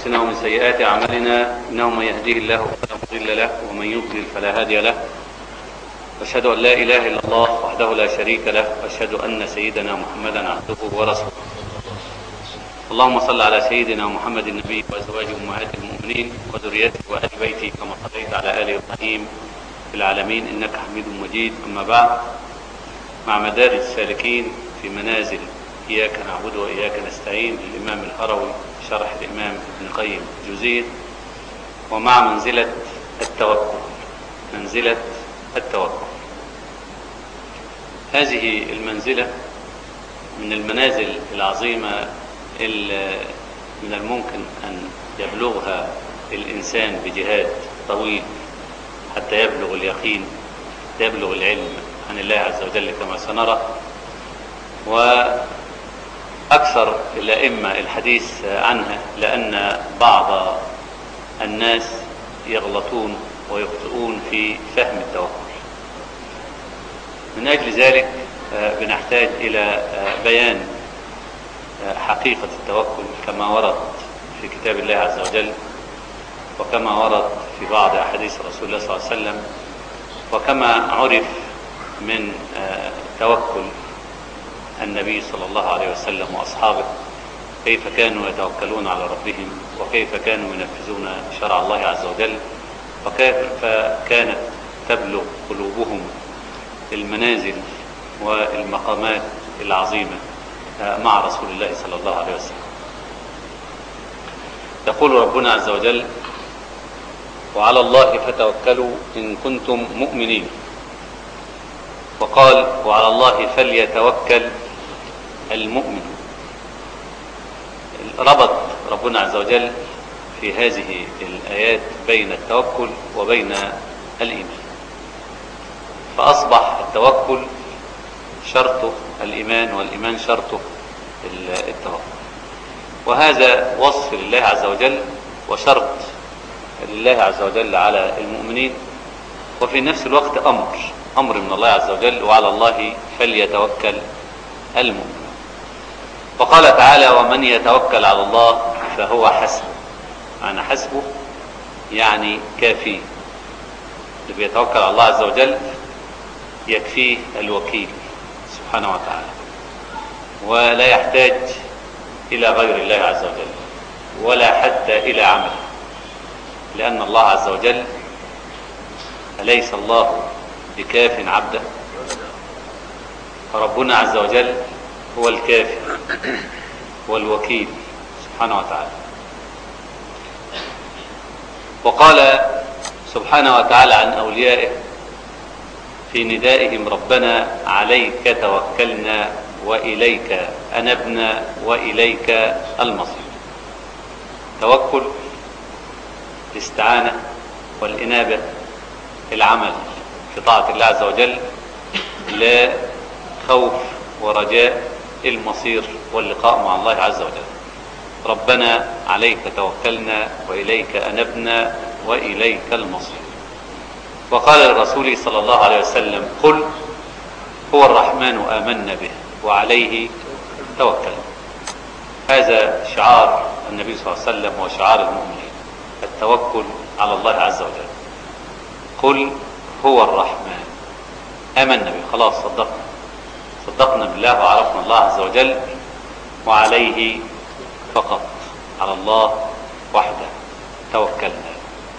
أنفسنا ومن سيئات أعمالنا إنه من يهديه الله فلا مضل له ومن يضلل فلا هادي له وأشهد أن لا إله إلا الله وحده لا شريك له وأشهد أن سيدنا محمدا عبده ورسوله اللهم صل على سيدنا محمد النبي وأزواجه أمهات المؤمنين وذريته وآل بيته كما صليت على آل إبراهيم في العالمين إنك حميد مجيد أما بعد مع مدارج السالكين في منازل إياك نعبد وإياك نستعين للإمام الهروي شرح الإمام ابن قيم جزير ومع منزلة التوكل منزلة التوكل هذه المنزلة من المنازل العظيمة اللي من الممكن أن يبلغها الإنسان بجهاد طويل حتى يبلغ اليقين حتى يبلغ العلم عن الله عز وجل كما سنرى وأكثر الأئمة الحديث عنها لأن بعض الناس يغلطون ويخطئون في فهم التوكل من أجل ذلك بنحتاج إلى بيان حقيقة التوكل كما ورد في كتاب الله عز وجل وكما ورد في بعض أحاديث رسول الله صلى الله عليه وسلم وكما عرف من توكل النبي صلى الله عليه وسلم وأصحابه كيف كانوا يتوكلون على ربهم وكيف كانوا ينفذون شرع الله عز وجل وكيف كانت تبلغ قلوبهم المنازل والمقامات العظيمة مع رسول الله صلى الله عليه وسلم يقول ربنا عز وجل وعلى الله فتوكلوا إن كنتم مؤمنين وقال وعلى الله فليتوكل المؤمن ربط ربنا عز وجل في هذه الآيات بين التوكل وبين الإيمان فأصبح التوكل شرطه الإيمان والإيمان شرطه التوكل وهذا وصف لله عز وجل وشرط لله عز وجل على المؤمنين وفي نفس الوقت أمر أمر من الله عز وجل وعلى الله فليتوكل المؤمن وقال تعالى ومن يتوكل على الله فهو حسبه معنى حسبه يعني كافيه اللي بيتوكل على الله عز وجل يكفيه الوكيل سبحانه وتعالى ولا يحتاج إلى غير الله عز وجل ولا حتى إلى عمل لأن الله عز وجل أليس الله بكاف عبده فربنا عز وجل هو الكافي والوكيل سبحانه وتعالى وقال سبحانه وتعالى عن أوليائه في ندائهم ربنا عليك توكلنا وإليك أنبنا وإليك المصير توكل الاستعانة والإنابة العمل في طاعة الله عز وجل لا خوف ورجاء المصير واللقاء مع الله عز وجل ربنا عليك توكلنا وإليك أنبنا وإليك المصير وقال للرسول صلى الله عليه وسلم قل هو الرحمن آمنا به وعليه توكلنا هذا شعار النبي صلى الله عليه وسلم وشعار المؤمنين التوكل على الله عز وجل قل هو الرحمن آمنا به خلاص صدقنا صدقنا بالله وعرفنا الله عز وجل وعليه فقط على الله وحده توكلنا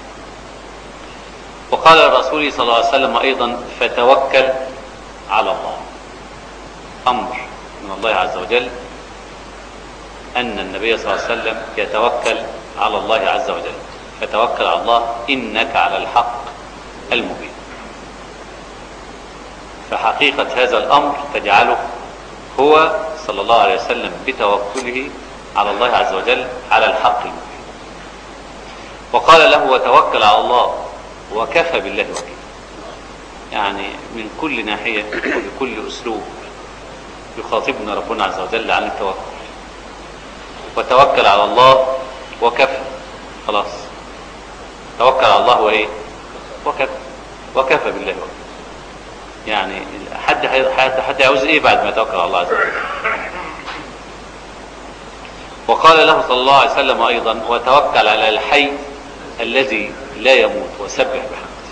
وقال الرسول صلى الله عليه وسلم أيضا فتوكل على الله أمر من الله عز وجل أن النبي صلى الله عليه وسلم يتوكل على الله عز وجل فتوكل على الله إنك على الحق المبين فحقيقة هذا الأمر تجعله هو صلى الله عليه وسلم بتوكله على الله عز وجل على الحق المبين وقال له وتوكل على الله وكفى بالله وكيلا يعني من كل ناحية وبكل أسلوب يخاطبنا ربنا عز وجل عن التوكل وتوكل على الله وكفى خلاص توكل على الله وايه وكفى وكفى بالله وكفى يعني حد حد حد يعوز ايه بعد ما يتوكل على الله عز وجل وقال وقال له صلى الله عليه وسلم أيضا وتوكل على الحي الذي لا يموت وسبح بحمده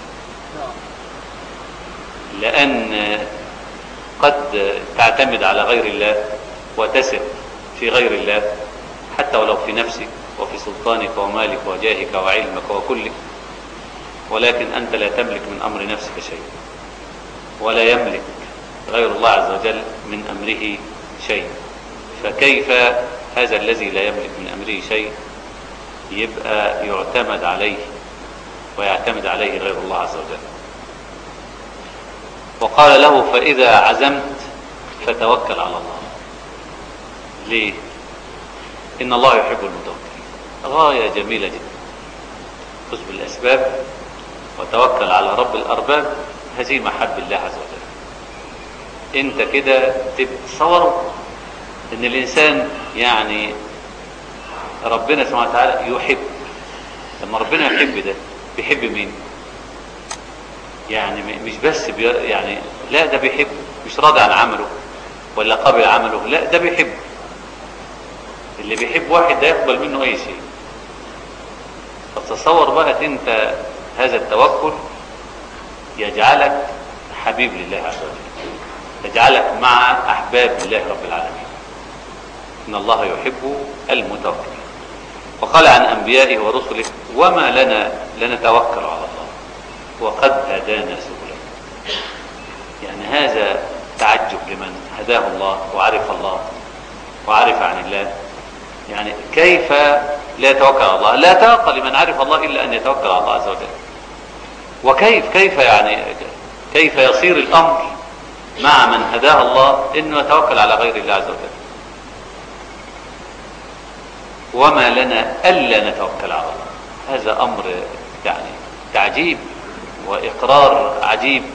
لأن قد تعتمد على غير الله وتثق في غير الله حتى ولو في نفسك وفي سلطانك ومالك وجاهك وعلمك وكلك ولكن أنت لا تملك من أمر نفسك شيء ولا يملك غير الله عز وجل من أمره شيء فكيف هذا الذي لا يملك من أمره شيء يبقى يعتمد عليه ويعتمد عليه غير الله عز وجل وقال له فإذا عزمت فتوكل على الله ليه إن الله يحب المتوكلين غاية جميلة جدا خذ بالأسباب وتوكل على رب الأرباب هذه محب الله عز وجل انت كده تتصوروا ان الانسان يعني ربنا سبحانه وتعالى يحب لما ربنا يحب ده بيحب مين يعني مش بس بي يعني لا ده بيحب مش راضي عن عمله ولا قابل عمله لا ده بيحب اللي بيحب واحد ده يقبل منه اي شيء فتصور بقى انت هذا التوكل يجعلك حبيب لله عز وجل يجعلك مع احباب الله رب العالمين ان الله يحب المتوكلين وقال عن انبيائه ورسله وما لنا لنتوكل على الله وقد هدانا سبلا يعني هذا تعجب لمن هداه الله وعرف الله وعرف عن الله يعني كيف لا يتوكل على الله لا يتوكل لمن عرف الله إلا أن يتوكل على الله عز وجل وكيف كيف يعني كيف يصير الأمر مع من هداه الله انه يتوكل على غير الله عز وجل وما لنا الا نتوكل على الله هذا امر يعني تعجيب واقرار عجيب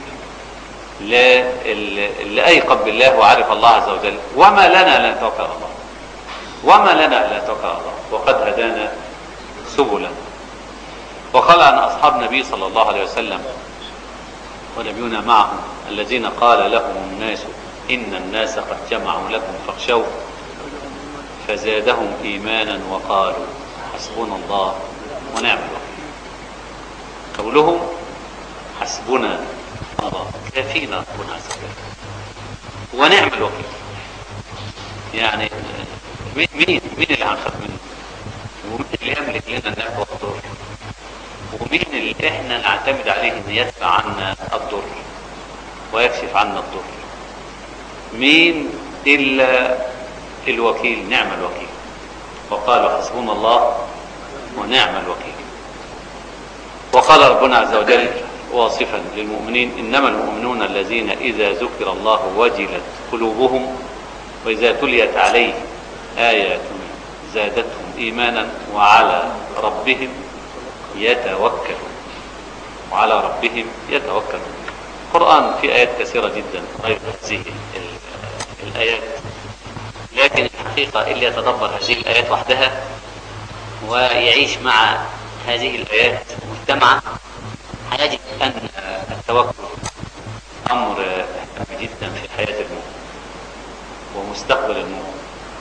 اللي ايقن بالله وعرف الله عز وجل وما لنا لا نتوكل على الله وما لنا لا نتوكل على الله وقد هدانا سبلا وقال عن اصحاب النبي صلى الله عليه وسلم ونبينا معهم الذين قال لهم الناس إن الناس قد جمعوا لكم فاخشوا فزادهم إيمانا وقالوا حسبنا الله ونعم الوكيل قولهم حسبنا الله كافينا ربنا عز وجل ونعم الوكيل يعني مين مين اللي هنخاف منه ومين اللي يملك لنا النفع والضر ومين اللي احنا نعتمد عليه ان يدفع عنا الضر ويكشف عنا الضر مين الا الوكيل نعم الوكيل وقالوا حسبنا الله ونعم الوكيل وقال ربنا عز وجل واصفا للمؤمنين انما المؤمنون الذين اذا ذكر الله وجلت قلوبهم واذا تليت عليه ايات زادتهم ايمانا وعلى ربهم يتوكلون وعلى ربهم يتوكلون القرآن في آيات كثيرة جدا غير هذه الآيات لكن الحقيقة اللي يتدبر هذه الآيات وحدها ويعيش مع هذه الآيات مجتمعا هيجد أن التوكل أمر هام جدا في حياة المؤمن ومستقبل المؤمن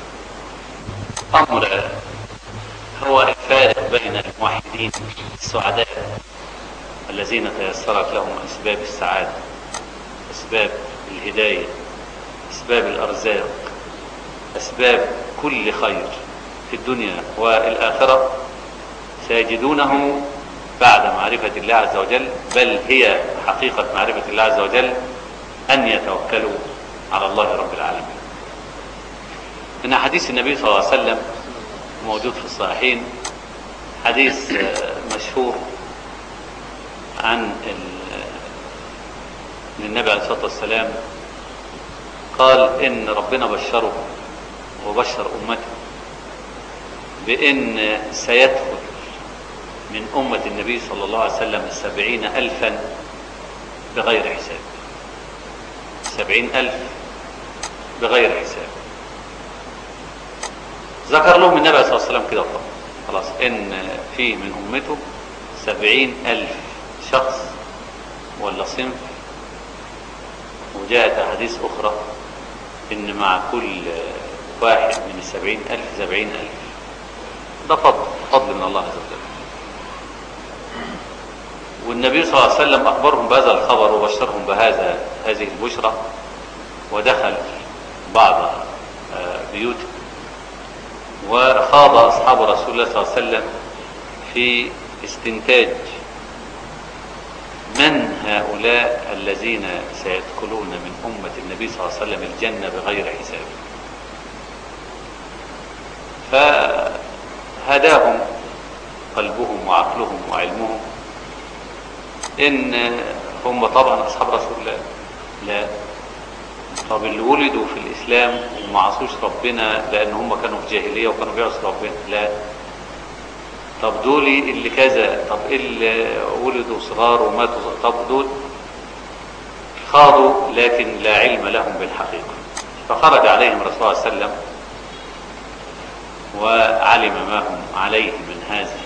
أمر هو الفارق بين الموحدين السعداء الذين تيسرت لهم أسباب السعادة أسباب الهداية أسباب الأرزاق أسباب كل خير في الدنيا والآخرة سيجدونه بعد معرفة الله عز وجل بل هي حقيقة معرفة الله عز وجل أن يتوكلوا على الله رب العالمين إن حديث النبي صلى الله عليه وسلم موجود في الصحيحين حديث مشهور عن النبي عليه الصلاة والسلام قال إن ربنا بشره وبشر أمته بإن سيدخل من أمة النبي صلى الله عليه وسلم السبعين ألفا بغير حساب سبعين ألف بغير حساب ذكر لهم النبي صلى الله عليه وسلم كده خلاص إن في من أمته سبعين ألف شخص ولا صنف وجاءت أحاديث أخرى إن مع كل واحد من السبعين ألف سبعين ألف ده فضل فضل من الله عز وجل والنبي صلى الله عليه وسلم أخبرهم بهذا الخبر وبشرهم بهذا هذه البشرى ودخل بعض بيوته وخاض أصحاب رسول الله صلى الله عليه وسلم في استنتاج من هؤلاء الذين سيدخلون من أمة النبي صلى الله عليه وسلم الجنة بغير حساب فهداهم قلبهم وعقلهم وعلمهم ان هم طبعا اصحاب رسول الله لا طب اللي ولدوا في الاسلام وما عصوش ربنا لان هم كانوا في جاهليه وكانوا بيعصوا ربنا لا طب دول اللي كذا طب اللي ولدوا صغار وماتوا طب دول خاضوا لكن لا علم لهم بالحقيقه فخرج عليهم الرسول صلى الله عليه وسلم وعلم ما هم عليه من هذه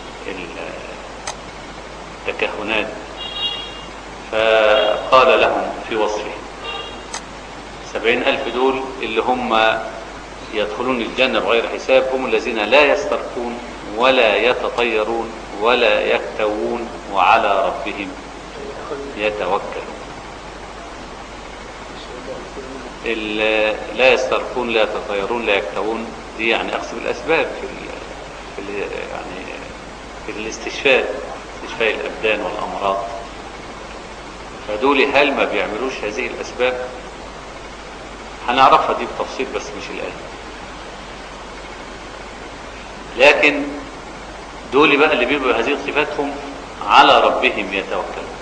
التكهنات فقال لهم في وصفه سبعين ألف دول اللي هم يدخلون الجنة بغير حساب هم الذين لا يسترقون ولا يتطيرون ولا يكتوون وعلى ربهم يتوكلون لا يسترقون لا يتطيرون لا يكتوون دي يعني أقسم الأسباب في, ال في ال يعني في الاستشفاء استشفاء الأبدان والأمراض فدول هل ما بيعملوش هذه الأسباب هنعرفها دي بتفصيل بس مش الآن لكن دول بقى اللي بيبقوا هذه صفاتهم على ربهم يتوكلون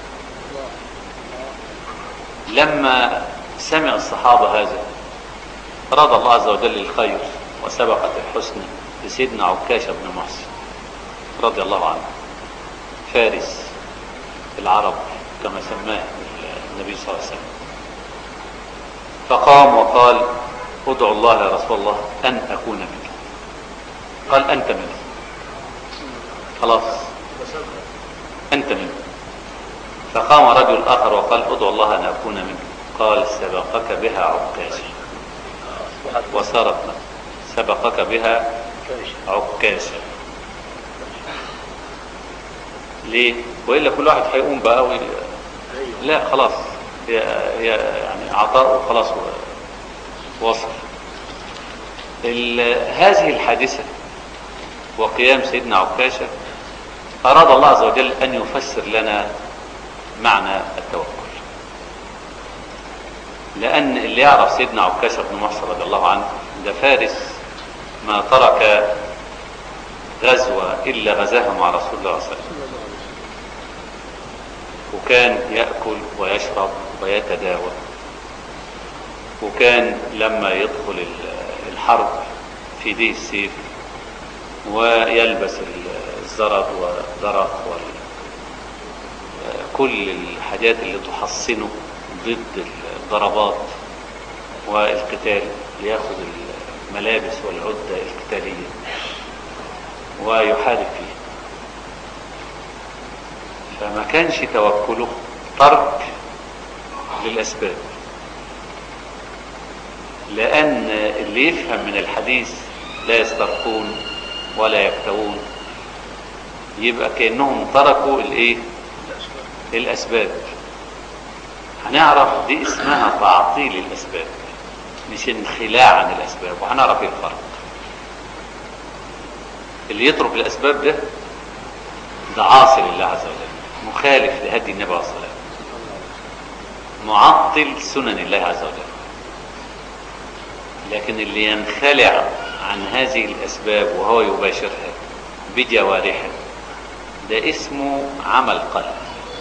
لما سمع الصحابة هذا أراد الله عز وجل الخير وسبقت الحسنى لسيدنا عكاشة بن محسن رضي الله عنه فارس العرب كما سماه النبي صلى الله عليه وسلم فقام وقال ادعو الله يا رسول الله أن أكون منك قال أنت منه خلاص أنت منه فقام رجل آخر وقال ادعو الله أن أكون منك قال سبقك بها عكاشة وصارت سبقك بها عكاشة ليه وإلا كل واحد هيقوم بقى وي... لا خلاص هي هي يعني عطاء وخلاص وصف هذه الحادثة وقيام سيدنا عكاشة أراد الله عز وجل أن يفسر لنا معنى التوكل لأن اللي يعرف سيدنا عكاشة بن محصن رضي الله عنه ده فارس ما ترك غزوة إلا غزاها مع رسول الله صلى الله عليه وسلم وكان يأكل ويشرب ويتداوى وكان لما يدخل الحرب في دي السيف ويلبس الزرد والدرق وكل الحاجات اللي تحصنه ضد الضربات والقتال ليأخذ الملابس والعدة القتالية ويحارب فيه فما كانش توكله ترك للأسباب لأن اللي يفهم من الحديث لا يسترقون ولا يكتوون يبقى كأنهم تركوا الايه الأسباب هنعرف دي اسمها تعطيل الأسباب مش انخلاع عن الأسباب وهنعرف ايه الفرق اللي يترك الأسباب ده ده عاصي لله عز وجل مخالف لهدي النبي عليه الصلاة والسلام معطل سنن الله عز وجل لكن اللي ينخلع عن هذه الأسباب وهو يباشرها بجوارحه ده اسمه عمل قلب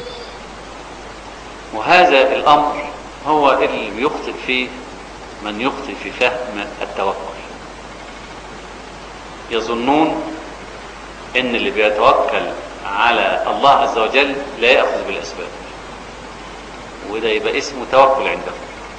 وهذا الأمر هو اللي يخطئ فيه من يخطئ في فهم التوكل يظنون ان اللي بيتوكل على الله عز وجل لا يأخذ بالأسباب وده يبقى اسمه توكل عندهم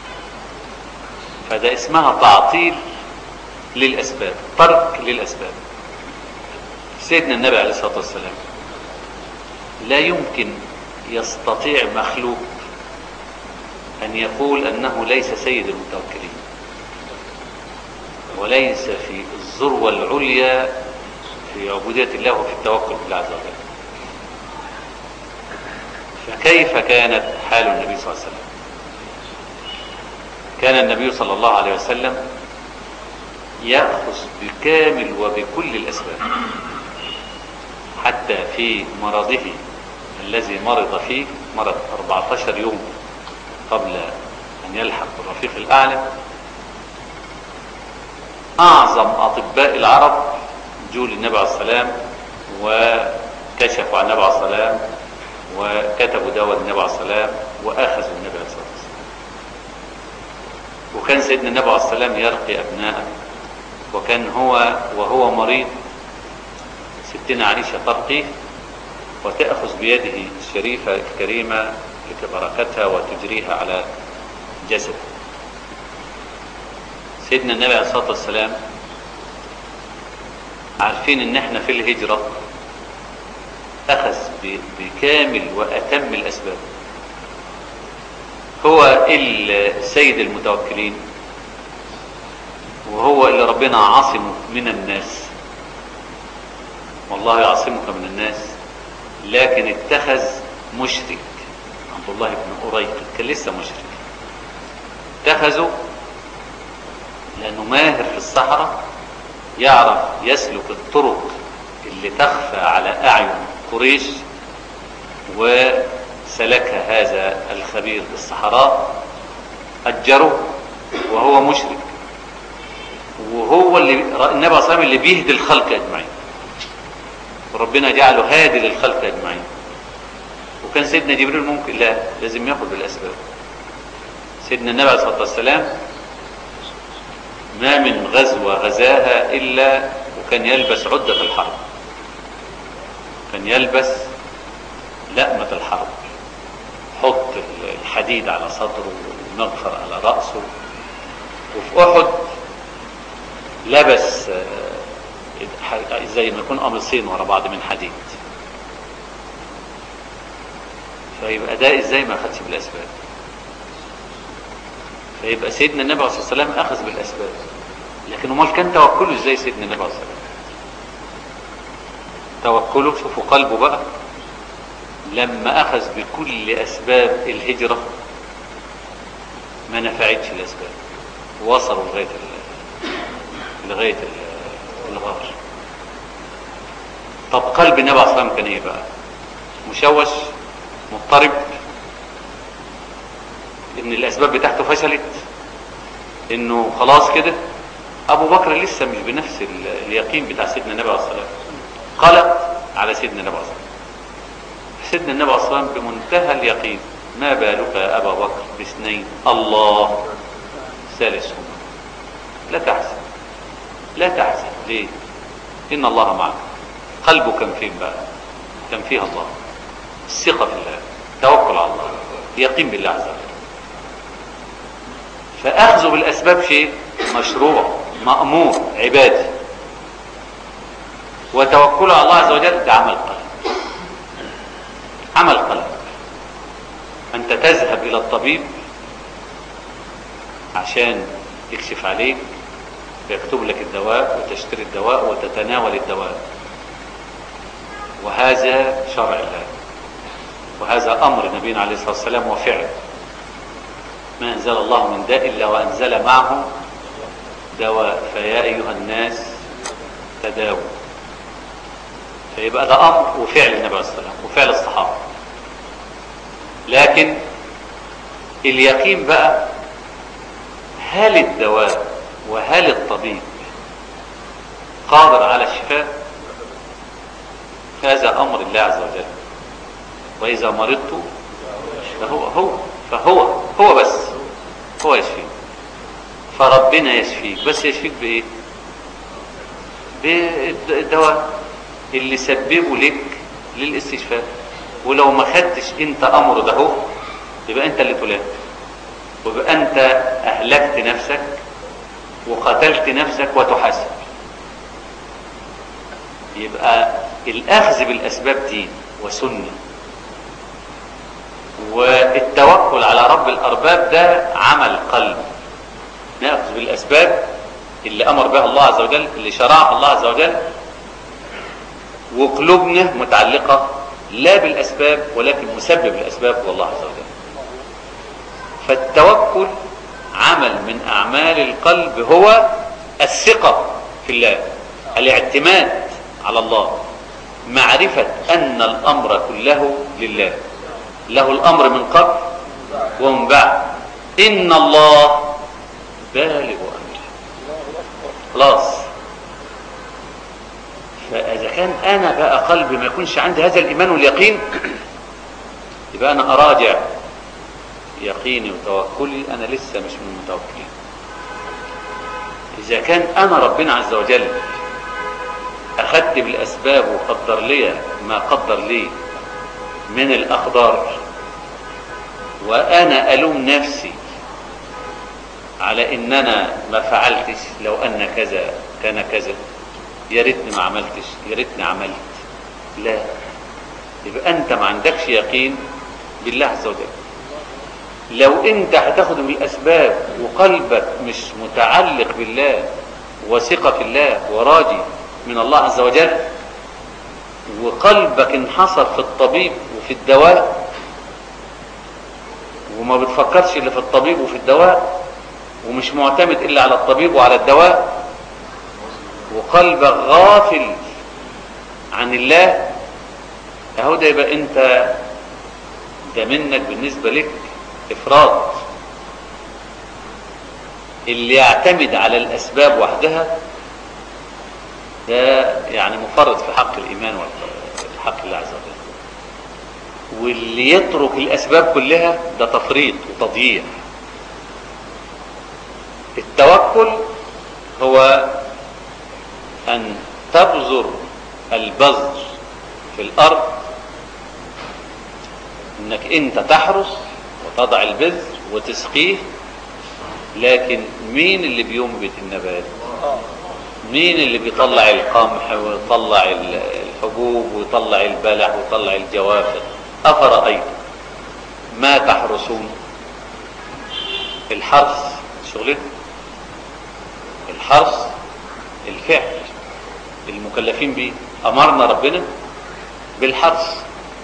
فده اسمها تعطيل للأسباب ترك للأسباب سيدنا النبي عليه الصلاة والسلام لا يمكن يستطيع مخلوق أن يقول أنه ليس سيد المتوكلين وليس في الذروة العليا في عبودية الله وفي التوكل بالله عز وجل فكيف كانت حال النبي صلى الله عليه وسلم كان النبي صلى الله عليه وسلم يأخذ بكامل وبكل الأسباب حتى في مرضه الذي مرض فيه مرض 14 يوم قبل أن يلحق بالرفيق الأعلى أعظم أطباء العرب جو للنبي عليه السلام وكشفوا عن النبي عليه السلام وكتبوا دواء للنبي عليه السلام وأخذوا النبي عليه الصلاة والسلام وكان سيدنا النبي عليه السلام يرقي أبناءه وكان هو وهو مريض ستنا عائشة ترقيه وتأخذ بيده الشريفة الكريمة بركتها وتجريها على جسده سيدنا النبي عليه الصلاة والسلام عارفين ان احنا في الهجرة اخذ بكامل واتم الاسباب هو السيد المتوكلين وهو اللي ربنا عاصمه من الناس والله يعصمك من الناس لكن اتخذ مشرك عبد الله بن أريق كان لسه مشرك اتخذه لأنه ماهر في الصحراء يعرف يسلك الطرق اللي تخفى على أعين قريش وسلكها هذا الخبير في الصحراء أجره وهو مشرك وهو اللي النبي صلى الله عليه وسلم اللي بيهدي الخلق أجمعين وربنا جعله هادي للخلق أجمعين وكان سيدنا جبريل ممكن لا لازم ياخد بالأسباب سيدنا النبي عليه الصلاة والسلام ما من غزوة غزاها إلا وكان يلبس عدة الحرب كان يلبس لأمة الحرب حط الحديد على صدره والمغفر على رأسه وفي أحد لبس زي ما يكون قميصين ورا بعض من حديد فيبقى ده ازاي ما خدش بالاسباب فيبقى سيدنا النبي عليه الصلاه والسلام اخذ بالاسباب لكن امال كان توكله ازاي سيدنا النبي عليه الصلاه والسلام توكله شوفوا قلبه بقى لما اخذ بكل اسباب الهجره ما نفعتش الاسباب وصلوا لغايه لغايه الغار طب قلب النبي عليه الصلاه والسلام كان ايه بقى مشوش مضطرب ان الاسباب بتاعته فشلت انه خلاص كده ابو بكر لسه مش بنفس اليقين بتاع سيدنا النبي عليه الصلاه والسلام قلق على سيدنا النبي عليه الصلاه والسلام سيدنا النبي عليه الصلاه والسلام بمنتهى اليقين ما بالك يا ابا بكر باثنين الله ثالثهم لا تحزن لا تحزن ليه ان الله معك قلبه كان فين بقى كان فيها الله الثقة في الله توكل على الله يقين بالله عز وجل فأخذه بالأسباب شيء مشروع مأمور عبادي وتوكله على الله عز وجل ده عمل قلب عمل قلب أنت تذهب إلى الطبيب عشان يكشف عليك ويكتب لك الدواء وتشتري الدواء وتتناول الدواء وهذا شرع الله وهذا أمر نبينا عليه الصلاة والسلام وفعل ما أنزل الله من داء إلا وأنزل معه دواء فيا أيها الناس تداووا فيبقى ده أمر وفعل النبي عليه الصلاة والسلام وفعل الصحابة لكن اليقين بقى هل الدواء وهل الطبيب قادر على الشفاء هذا أمر الله عز وجل وإذا مرضت فهو هو فهو هو بس هو يشفيك فربنا يشفيك بس يشفيك بإيه بالدواء اللي سببه لك للاستشفاء ولو ما خدتش انت امر ده هو يبقى انت اللي تلام ويبقى انت اهلكت نفسك وقتلت نفسك وتحاسب يبقى الاخذ بالاسباب دين وسنه والتوكل على رب الأرباب ده عمل قلب نأخذ بالأسباب اللي أمر بها الله عز وجل اللي شرعها الله عز وجل وقلوبنا متعلقة لا بالأسباب ولكن مسبب الأسباب هو الله عز وجل فالتوكل عمل من أعمال القلب هو الثقة في الله الاعتماد على الله معرفة أن الأمر كله لله له الأمر من قبل ومن بعد إن الله بالغ أمره خلاص فإذا كان أنا بقى قلبي ما يكونش عندي هذا الإيمان واليقين يبقى أنا أراجع يقيني وتوكلي أنا لسه مش من المتوكلين إذا كان أنا ربنا عز وجل أخذت بالأسباب وقدر لي ما قدر لي من الأقدار وأنا ألوم نفسي على إن أنا ما فعلتش لو أن كذا كان كذا يا ريتني ما عملتش يا ريتني عملت لا يبقى أنت ما عندكش يقين بالله عز وجل لو أنت هتاخد بالأسباب وقلبك مش متعلق بالله وثقة في الله وراجي من الله عز وجل وقلبك انحصر في الطبيب وفي الدواء وما بتفكرش الا في الطبيب وفي الدواء ومش معتمد الا على الطبيب وعلى الدواء وقلبك غافل عن الله اهو ده يبقى انت ده منك بالنسبه لك افراط اللي يعتمد على الاسباب وحدها ده يعني مفرط في حق الايمان وحق الله عز وجل واللي يترك الاسباب كلها ده تفريط وتضييع التوكل هو ان تبذر البذر في الارض انك انت تحرس وتضع البذر وتسقيه لكن مين اللي بينبت النبات مين اللي بيطلع القمح ويطلع الحبوب ويطلع البلح ويطلع الجوافر أفرأيتم ما تحرسون الحرث شغلته الحرث الفعل المكلفين به أمرنا ربنا بالحرث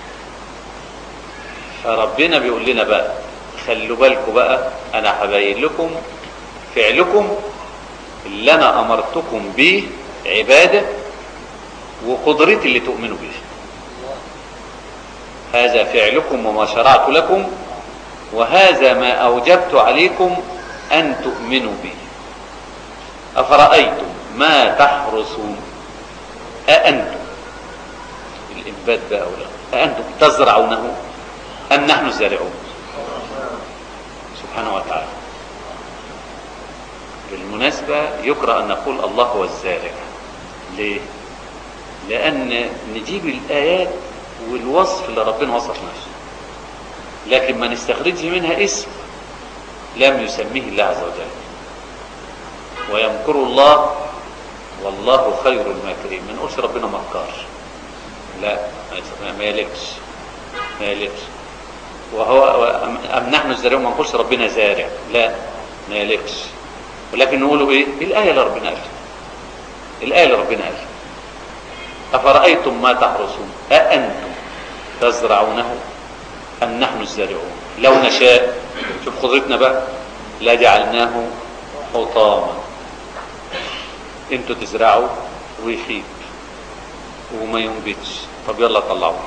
فربنا بيقول لنا بقى خلوا بالكم بقى أنا هبين لكم فعلكم اللي أنا أمرتكم به عبادة وقدرتي اللي تؤمنوا به هذا فعلكم وما شرعت لكم وهذا ما أوجبت عليكم أن تؤمنوا به أفرأيتم ما تحرسون أأنتم الإنبات بقى ولا أأنتم تزرعونه أم نحن الزارعون سبحانه وتعالى بالمناسبة يكره أن نقول الله هو الزارع ليه؟ لأن نجيب الآيات والوصف اللي ربنا وصف نفسه لكن ما نستخرجش منها اسم لم يسميه الله عز وجل ويمكر الله والله خير الماكرين ما نقولش ربنا مكار لا ما يلكش ما يلكش وهو أم نحن الزارعون ما نقولش ربنا زارع لا ما يلكش ولكن نقوله ايه الآية اللي ربنا قالها الآية اللي ربنا قالها أفرأيتم ما تحرسون أأنتم تزرعونه أم نحن الزارعون لو نشاء شوف قدرتنا بقى لجعلناه حطاما انتوا تزرعوا ويخيب وما ينبتش طب يلا طلعوه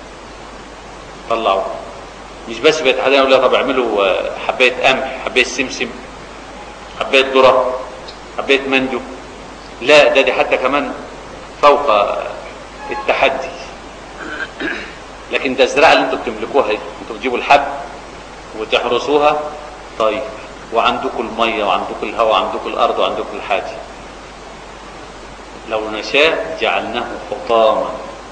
طلعوه مش بس بيتحدثوا يقول طب اعملوا حبايه قمح حبايه سمسم حبايه ذره حبايه مانجو لا ده دي حتى كمان فوق التحدي لكن ده الزراعه اللي انتوا بتملكوها دي انتوا بتجيبوا الحب وتحرسوها طيب وعندكم الميه وعندكم الهواء وعندكم الارض وعندكم الحاجه لو نشاء جعلناه حطاما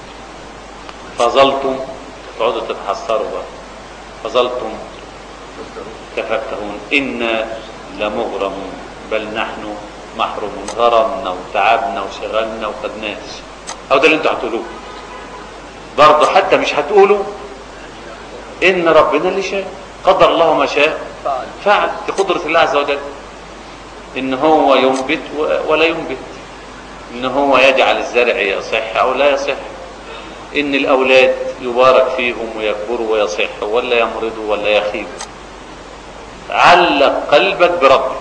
فظلتم تقعدوا تتحسروا بقى فظلتم تفكهون إنا لمغرمون بل نحن محرومون غرمنا وتعبنا وشغلنا وخدناش أو ده اللي انتوا هتقولوه برضه حتى مش هتقولوا إن ربنا اللي شاء قدر الله ما شاء فعل دي قدرة الله عز وجل إن هو ينبت ولا ينبت إن هو يجعل الزرع يصح أو لا يصح ان الاولاد يبارك فيهم ويكبروا ويصحوا ولا يمرضوا ولا يخيبوا علق قلبك بربك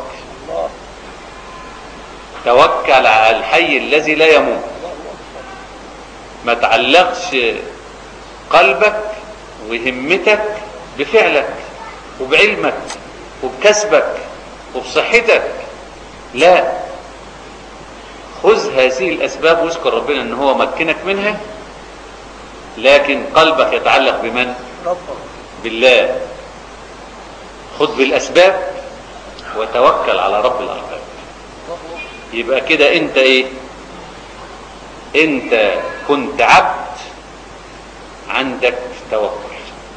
توكل على الحي الذي لا يموت ما تعلقش قلبك وهمتك بفعلك وبعلمك وبكسبك وبصحتك لا خذ هذه الأسباب واشكر ربنا ان هو مكنك منها لكن قلبك يتعلق بمن بالله خذ بالأسباب وتوكل على رب الأرباب يبقى كده انت ايه انت كنت عبد عندك توكل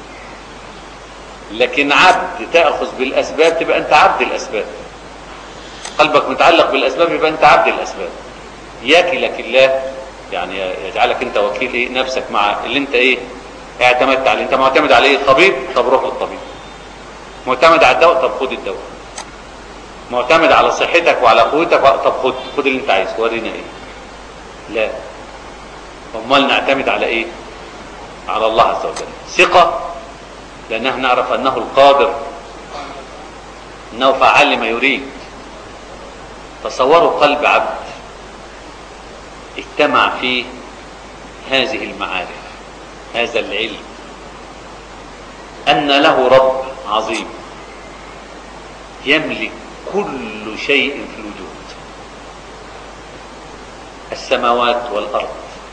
لكن عبد تأخذ بالأسباب تبقى أنت عبد الأسباب قلبك متعلق بالأسباب يبقى أنت عبد الأسباب يكلك الله يعني يجعلك أنت وكيل إيه نفسك مع اللي أنت إيه اعتمدت عليه أنت معتمد عليه الطبيب طب روح للطبيب معتمد على الدواء طب خد الدواء معتمد على صحتك وعلى قوتك طب خد خد اللي أنت عايزه ورينا إيه لا امال نعتمد على إيه على الله عز وجل ثقة لأنه نعرف أنه القادر أنه فعال لما يريد تصوروا قلب عبد اجتمع فيه هذه المعارف هذا العلم أن له رب عظيم يملك كل شيء في الوجود السماوات والأرض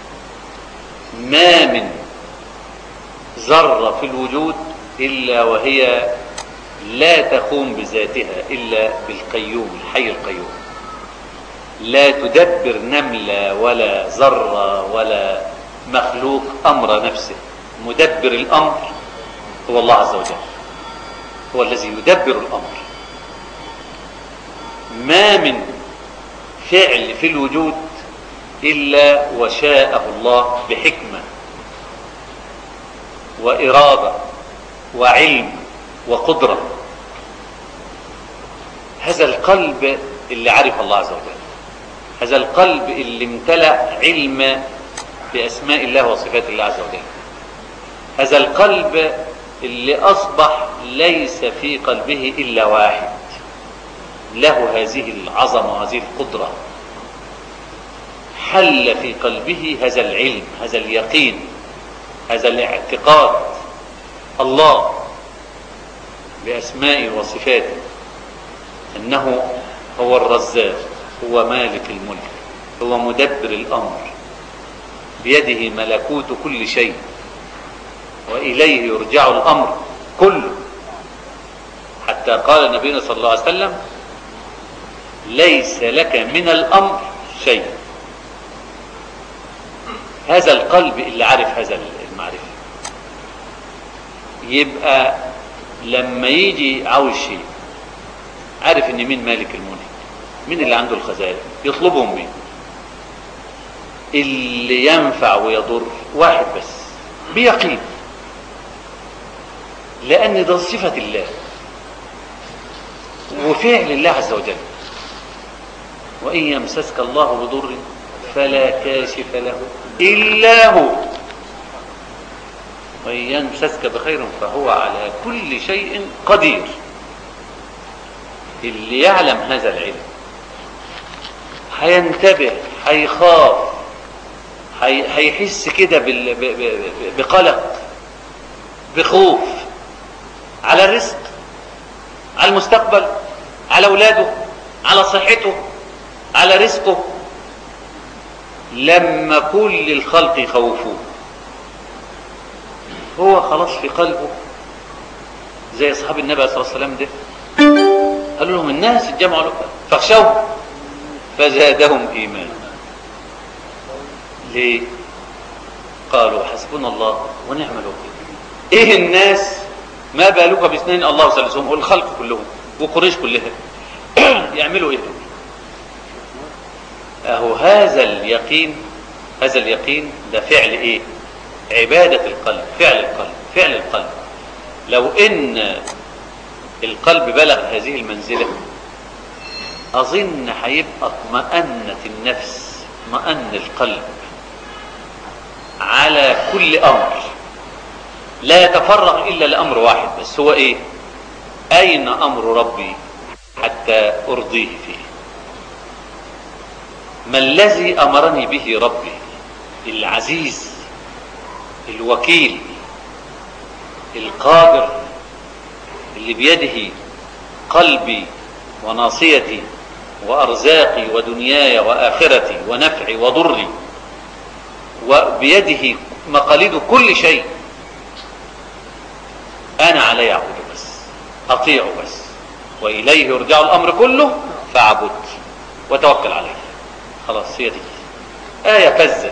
ما من ذرة في الوجود إلا وهي لا تقوم بذاتها إلا بالقيوم الحي القيوم لا تدبر نملة ولا ذرة ولا مخلوق أمر نفسه مدبر الأمر هو الله عز وجل هو الذي يدبر الأمر ما من فعل في الوجود إلا وشاءه الله بحكمة وإرادة وعلم وقدرة هذا القلب اللي عرف الله عز وجل هذا القلب اللي امتلأ علم بأسماء الله وصفات الله عز وجل هذا القلب اللي أصبح ليس في قلبه إلا واحد له هذه العظمة وهذه القدرة حل في قلبه هذا العلم هذا اليقين هذا الاعتقاد الله بأسمائه وصفاته أنه هو الرزاق هو مالك الملك هو مدبر الأمر بيده ملكوت كل شيء وإليه يرجع الأمر كله حتى قال نبينا صلى الله عليه وسلم ليس لك من الأمر شيء هذا القلب اللي عارف هذا المعرفة يبقى لما يجي عاوز شيء عارف ان مين مالك الملك مين اللي عنده الخزائن يطلبهم مين اللي ينفع ويضر واحد بس بيقين لان ده صفة الله وفعل الله عز وجل وإن يمسسك الله بضر فلا كاشف له إلا هو وإن يمسسك بخير فهو على كل شيء قدير اللي يعلم هذا العلم هينتبه هيخاف هيحس كده بال... ب... ب... بقلق بخوف على الرزق على المستقبل على اولاده على صحته على رزقه لما كل الخلق يخوفوه هو خلاص في قلبه زي اصحاب النبي صلى الله عليه وسلم ده قالوا لهم الناس اتجمعوا فاخشوا فزادهم ايمانا ليه قالوا حسبنا الله ونعم الوكيل ايه الناس ما بالك باثنين الله ثالثهم والخلق كلهم وقريش كلها يعملوا ايه اهو هذا اليقين هذا اليقين ده فعل ايه عبادة القلب فعل القلب فعل القلب لو ان القلب بلغ هذه المنزلة اظن هيبقى اطمأنت النفس اطمأن القلب على كل امر لا يتفرغ الا لامر واحد بس هو ايه اين امر ربي حتى ارضيه فيه ما الذي امرني به ربي العزيز الوكيل القادر اللي بيده قلبي وناصيتي وارزاقي ودنياي واخرتي ونفعي وضري وبيده مقاليد كل شيء انا علي اعبد بس اطيع بس واليه يرجع الامر كله فاعبد وتوكل عليه خلاص هي دي ايه فزه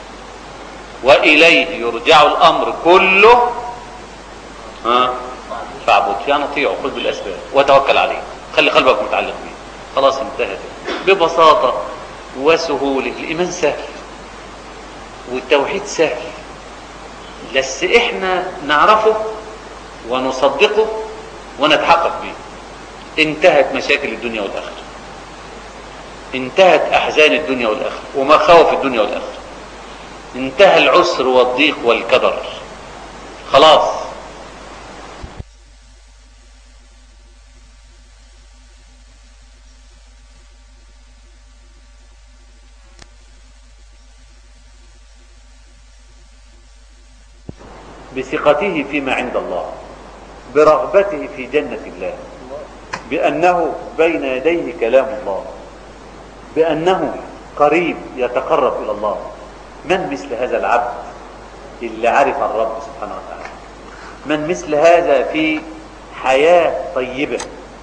واليه يرجع الامر كله ها فاعبد يعني اطيعه خذ بالاسباب وتوكل عليه خلي قلبك متعلق بيه خلاص انتهت ببساطه وسهوله الايمان سهل والتوحيد سهل بس احنا نعرفه ونصدقه ونتحقق به انتهت مشاكل الدنيا والاخره انتهت احزان الدنيا والاخره ومخاوف الدنيا والاخره انتهى العسر والضيق والكدر خلاص بثقته فيما عند الله برغبته في جنة الله بأنه بين يديه كلام الله بأنه قريب يتقرب إلى الله من مثل هذا العبد اللي عرف الرب سبحانه وتعالى من مثل هذا في حياة طيبة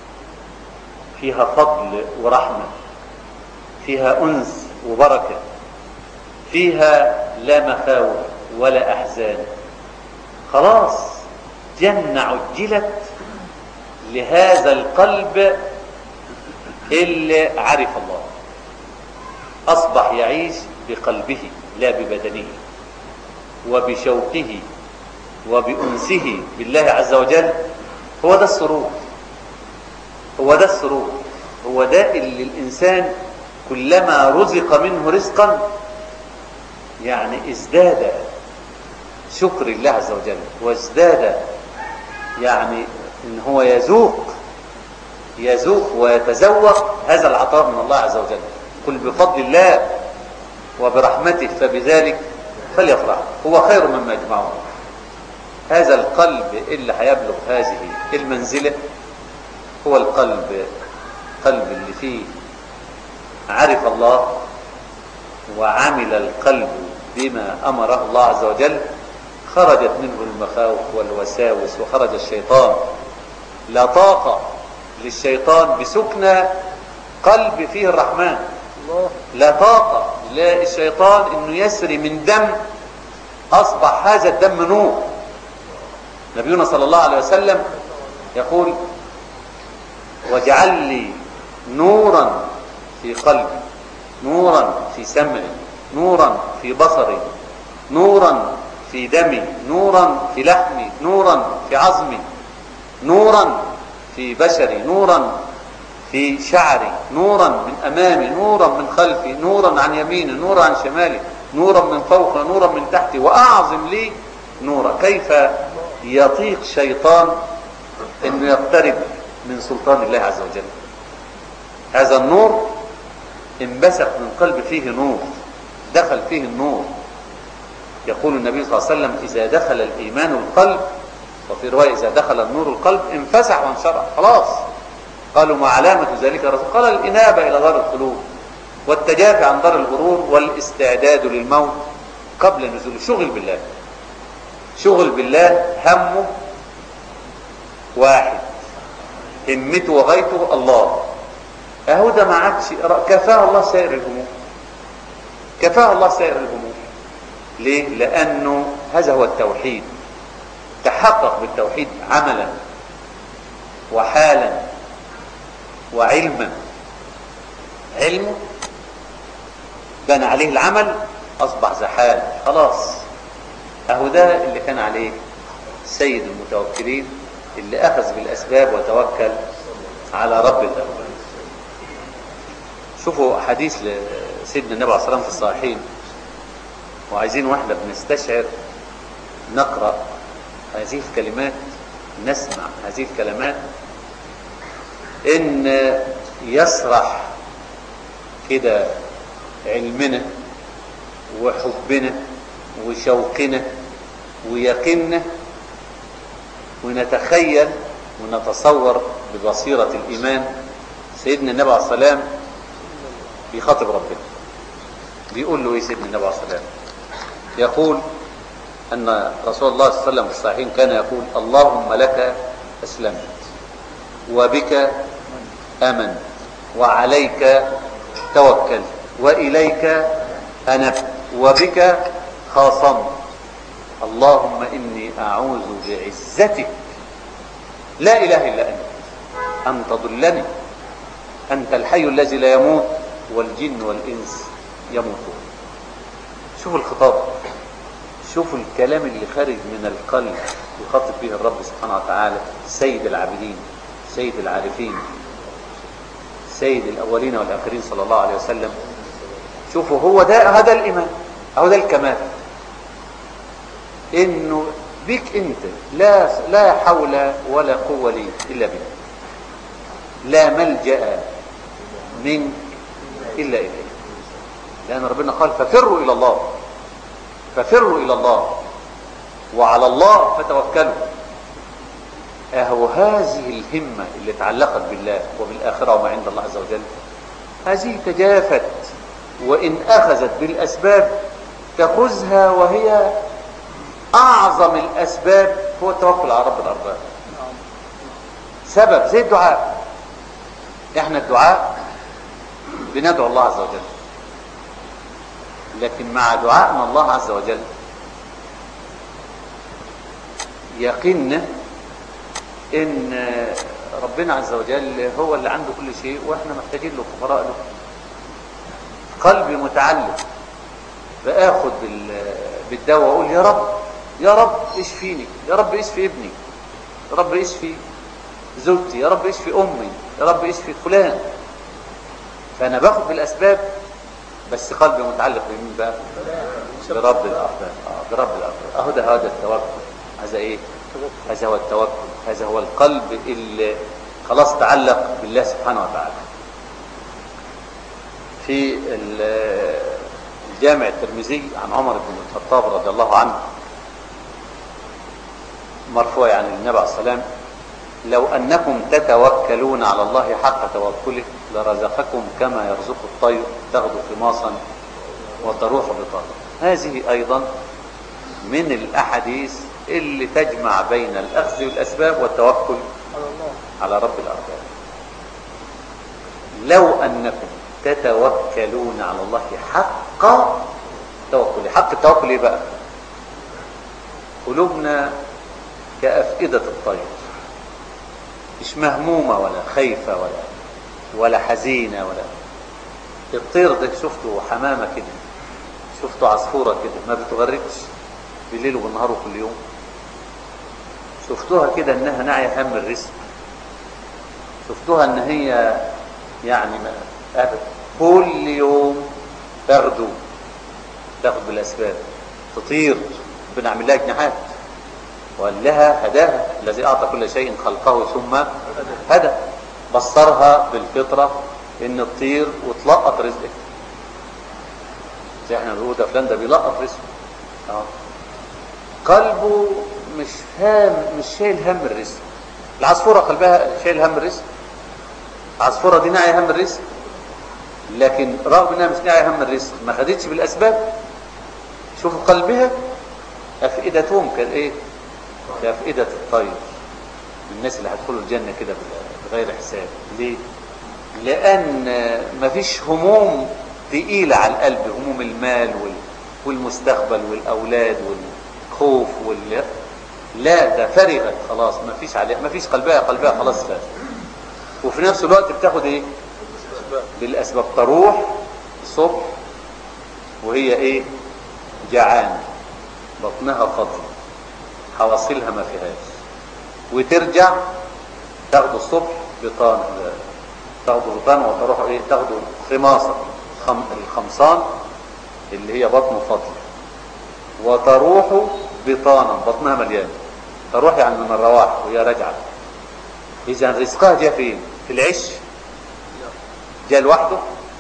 فيها فضل ورحمة فيها أنس وبركة فيها لا مخاوف ولا أحزان خلاص جنة عجلت لهذا القلب اللي عرف الله أصبح يعيش بقلبه لا ببدنه وبشوقه وبأنسه بالله عز وجل هو ده السرور هو ده السرور هو ده اللي الإنسان كلما رزق منه رزقا يعني ازداد شكر الله عز وجل وازداد يعني ان هو يذوق يذوق ويتذوق هذا العطاء من الله عز وجل قل بفضل الله وبرحمته فبذلك فليفرح هو خير مما يجمعون هذا القلب اللي هيبلغ هذه المنزلة هو القلب قلب اللي فيه عرف الله وعمل القلب بما أمره الله عز وجل خرجت منه المخاوف والوساوس وخرج الشيطان لا طاقة للشيطان بسكنى قلب فيه الرحمن لا طاقة للشيطان انه يسري من دم اصبح هذا الدم نور نبينا صلى الله عليه وسلم يقول واجعل لي نورا في قلبي نورا في سمعي نورا في بصري نورا في دمي نورا في لحمي نورا في عظمي نورا في بشري نورا في شعري نورا من امامي نورا من خلفي نورا عن يميني نورا عن شمالي نورا من فوق نورا من تحتي واعظم لي نورا كيف يطيق شيطان انه يقترب من سلطان الله عز وجل هذا النور انبثق من قلب فيه نور دخل فيه النور يقول النبي صلى الله عليه وسلم إذا دخل الإيمان القلب وفي رواية إذا دخل النور القلب انفسح وانشرح خلاص قالوا ما علامة ذلك الرسول قال الإنابة إلى دار القلوب والتجافي عن دار الغرور والاستعداد للموت قبل نزول شغل بالله شغل بالله همه واحد همته وغايته الله اهو ده ما عادش كفاه الله سائر الهموم كفاه الله سائر الهموم ليه لانه هذا هو التوحيد تحقق بالتوحيد عملا وحالا وعلما علمه بنى عليه العمل اصبح زحال خلاص اهو ده اللي كان عليه سيد المتوكلين اللي اخذ بالاسباب وتوكل على رب الارض شوفوا حديث لسيدنا النبي عليه الصلاه والسلام في الصحيحين وعايزين واحنا بنستشعر نقرأ هذه الكلمات نسمع هذه الكلمات ان يسرح كده علمنا وحبنا وشوقنا ويقيننا ونتخيل ونتصور ببصيرة الإيمان سيدنا النبي عليه السلام بيخاطب ربنا بيقول له ايه سيدنا النبي عليه السلام يقول أن رسول الله صلى الله عليه وسلم في الصحيحين كان يقول اللهم لك أسلمت وبك أمن وعليك توكل وإليك أنبت وبك خاصمت اللهم إني أعوذ بعزتك لا إله إلا أنت أن تضلني أنت الحي الذي لا يموت والجن والإنس يموتون شوفوا الخطاب شوفوا الكلام اللي خارج من القلب يخاطب به الرب سبحانه وتعالى سيد العابدين سيد العارفين سيد الأولين والآخرين صلى الله عليه وسلم شوفوا هو ده هذا الإيمان أو ده الكمال إنه بك أنت لا لا حول ولا قوة لي إلا بك لا ملجأ منك إلا إليك لأن ربنا قال ففروا إلى الله ففروا إلى الله وعلى الله فتوكلوا أهو هذه الهمة اللي تعلقت بالله وبالآخرة وما عند الله عز وجل هذه تجافت وإن أخذت بالأسباب تأخذها وهي أعظم الأسباب هو التوكل على رب الأرباب سبب زي الدعاء احنا الدعاء بندعو الله عز وجل لكن مع دعائنا الله عز وجل يقيننا ان ربنا عز وجل هو اللي عنده كل شيء واحنا محتاجين له فقراء له قلبي متعلق باخد بالدواء واقول يا رب يا رب اشفيني يا رب اشفي ابني يا رب اشفي زوجتي يا رب اشفي امي يا رب اشفي فلان فانا باخد بالاسباب بس قلبي متعلق بمين بقى برب الارباب اه برب الارباب اهو ده هذا التوكل هذا ايه هذا هو التوكل هذا هو القلب اللي خلاص تعلق بالله سبحانه وتعالى في الجامع الترمذي عن عمر بن الخطاب رضي الله عنه مرفوع يعني النبي عليه السلام لو أنكم تتوكلون على الله حق توكله لرزقكم كما يرزق الطير تغدو خماصا وتروح بطاقة هذه أيضا من الأحاديث اللي تجمع بين الأخذ والأسباب والتوكل على رب الأرباب لو أنكم تتوكلون على الله حق توكل حق التوكل ايه بقى قلوبنا كأفئدة الطير مش مهمومة ولا خايفة ولا ولا حزينة ولا الطير ده شفته حمامة كده شفته عصفورة كده ما بتغردش بالليل وبالنهار وكل يوم شفتوها كده انها ناعية هم الرزق شفتوها ان هي يعني ما أبدا كل يوم تغدو تاخد بالاسباب تطير بنعمل لها جناحات وقال لها هداها الذي اعطى كل شيء خلقه ثم هدى بصرها بالفطره ان تطير وتلقط رزقك زي احنا بنقول ده فلان ده بيلقط رزقه اه قلبه مش هام مش شايل هم الرزق العصفوره قلبها شايل هم الرزق العصفوره دي ناعيه هم الرزق لكن رغم انها مش ناعيه هم الرزق ما خدتش بالاسباب شوفوا قلبها افئدتهم كان ايه كافئده الطير الناس اللي هيدخلوا الجنه كده بغير حساب ليه لان مفيش هموم تقيله على القلب هموم المال والمستقبل والاولاد والخوف وال لا ده فرغت خلاص مفيش عليها مفيش قلبها قلبها خلاص فات وفي نفس الوقت بتاخد ايه بالاسباب تروح الصبح وهي ايه جعان بطنها فاضي حواصلها ما فيهاش وترجع تاخده الصبح بطان تاخده بطان وتروح ايه تاخده خماصة خم... الخمصان اللي هي بطنه فاضي وتروح بطانا بطنها مليان تروح يعني من الرواح وهي راجعه اذا رزقها جاء فين في العش جاء لوحده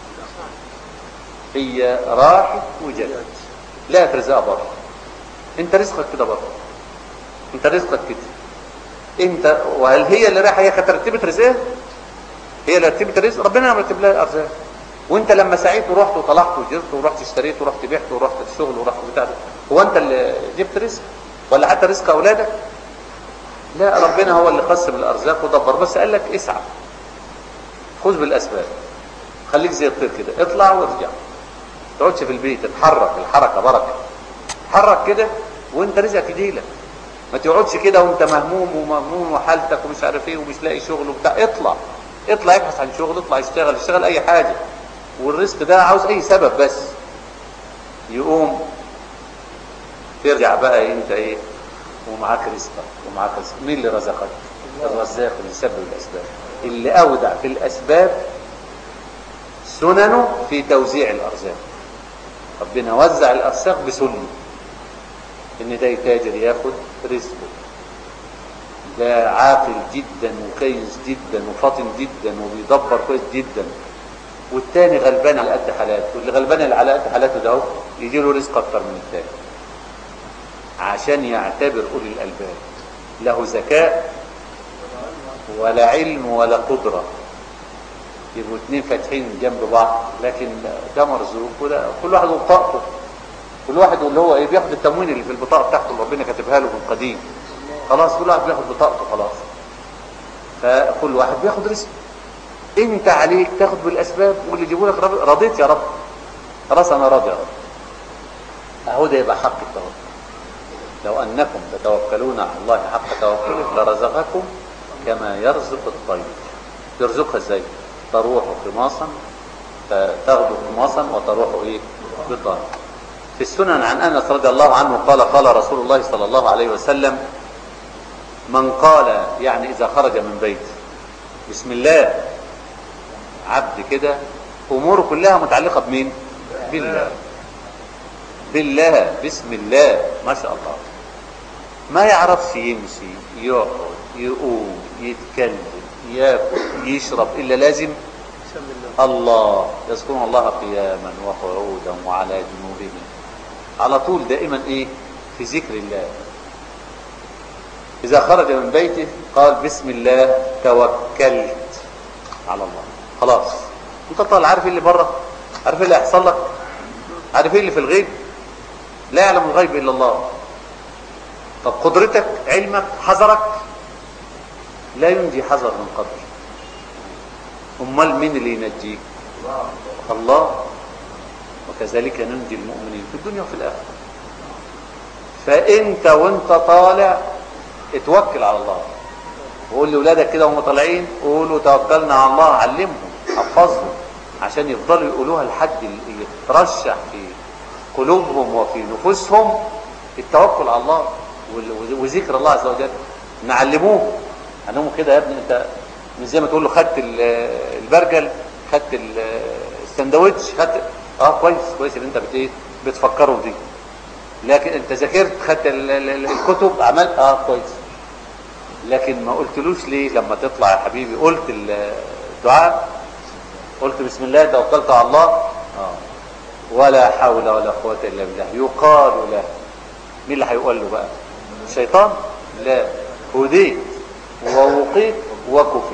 هي راحت وجت لا ترزقها بره انت رزقك كده بره انت رزقك كده انت وهل هي اللي رايحه هي ترتبت رزقها هي اللي رتبت الرزق ربنا مرتب لها الارزاق وانت لما سعيت ورحت وطلعت وجرت ورحت اشتريت ورحت بعت ورحت الشغل ورحت بتاع هو انت اللي جبت رزق ولا حتى رزق اولادك لا ربنا هو اللي قسم الارزاق ودبر بس قال لك اسعى خذ بالاسباب خليك زي الطير كده اطلع وارجع ما تقعدش في البيت اتحرك الحركه بركه اتحرك كده وانت رزقك يجيلك ما تقعدش كده وانت مهموم ومهموم وحالتك ومش عارف ايه ومش لاقي شغل وبتاع اطلع اطلع ابحث عن شغل اطلع اشتغل اشتغل اي حاجه والرزق ده عاوز اي سبب بس يقوم ترجع بقى انت ايه ومعاك رزقك ومعاك رزق مين اللي رزقك الرزاق اللي سبب الاسباب اللي اودع في الاسباب سننه في توزيع الارزاق ربنا وزع الارزاق بسنه ان ده يتاجر ياخد رزقه ده عاقل جدا وكيس جدا وفاطن جدا وبيدبر كويس جدا والتاني غلبان على قد حالاته واللي غلبان اللي على قد حالاته ده يجي له رزق اكتر من التاني عشان يعتبر اولي الالباب له ذكاء ولا علم ولا قدره يبقوا اتنين فاتحين جنب بعض لكن ده مرزوق وده كل واحد وبطاقته كل واحد واللي هو ايه بياخد التموين اللي في البطاقه بتاعته اللي ربنا كاتبها له من قديم خلاص كل واحد بياخد بطاقته خلاص فكل واحد بياخد رزق انت عليك تاخد بالاسباب واللي يجيبوا لك رضيت يا رب خلاص انا راضي يا رب اهو ده يبقى حق التوكل لو انكم تتوكلون على الله حق توكله لرزقكم كما يرزق الطير يرزقها ازاي تروح خماصا تغدو خماصا وتروح ايه بطانا في السنن عن انس رضي الله عنه قال قال رسول الله صلى الله عليه وسلم من قال يعني اذا خرج من بيته بسم الله عبد كده اموره كلها متعلقه بمين بالله بالله بسم الله ما شاء الله ما يعرفش يمشي يقعد يقوم يتكلم ياكل يشرب الا لازم الله يذكرون الله قياما وقعودا وعلى جنوبهم على طول دائما ايه في ذكر الله اذا خرج من بيته قال بسم الله توكلت على الله خلاص انت طالع عارف ايه اللي بره عارف ايه اللي هيحصل لك عارف ايه اللي في الغيب لا يعلم الغيب الا الله طب قدرتك علمك حذرك لا ينجي حذر من قدر امال مين اللي ينجيك الله وكذلك ننجي المؤمنين في الدنيا وفي الاخره فانت وانت طالع اتوكل على الله وقول لاولادك كده وهم طالعين قولوا توكلنا على الله علمهم حفظهم عشان يفضلوا يقولوها لحد يترشح في قلوبهم وفي نفوسهم التوكل على الله وذكر الله عز وجل نعلموه علموه كده يا ابني انت مش زي ما تقول له خدت البرجل خدت السندوتش خدت اه كويس كويس اللي انت بت ايه بتفكروا دي لكن انت ذاكرت خدت الكتب عملت اه كويس لكن ما قلتلوش ليه لما تطلع يا حبيبي قلت الدعاء قلت بسم الله توكلت على الله آه. ولا حول ولا قوة إلا بالله يقال له مين اللي هيقول له بقى الشيطان لا هديت ووقيت وكفيت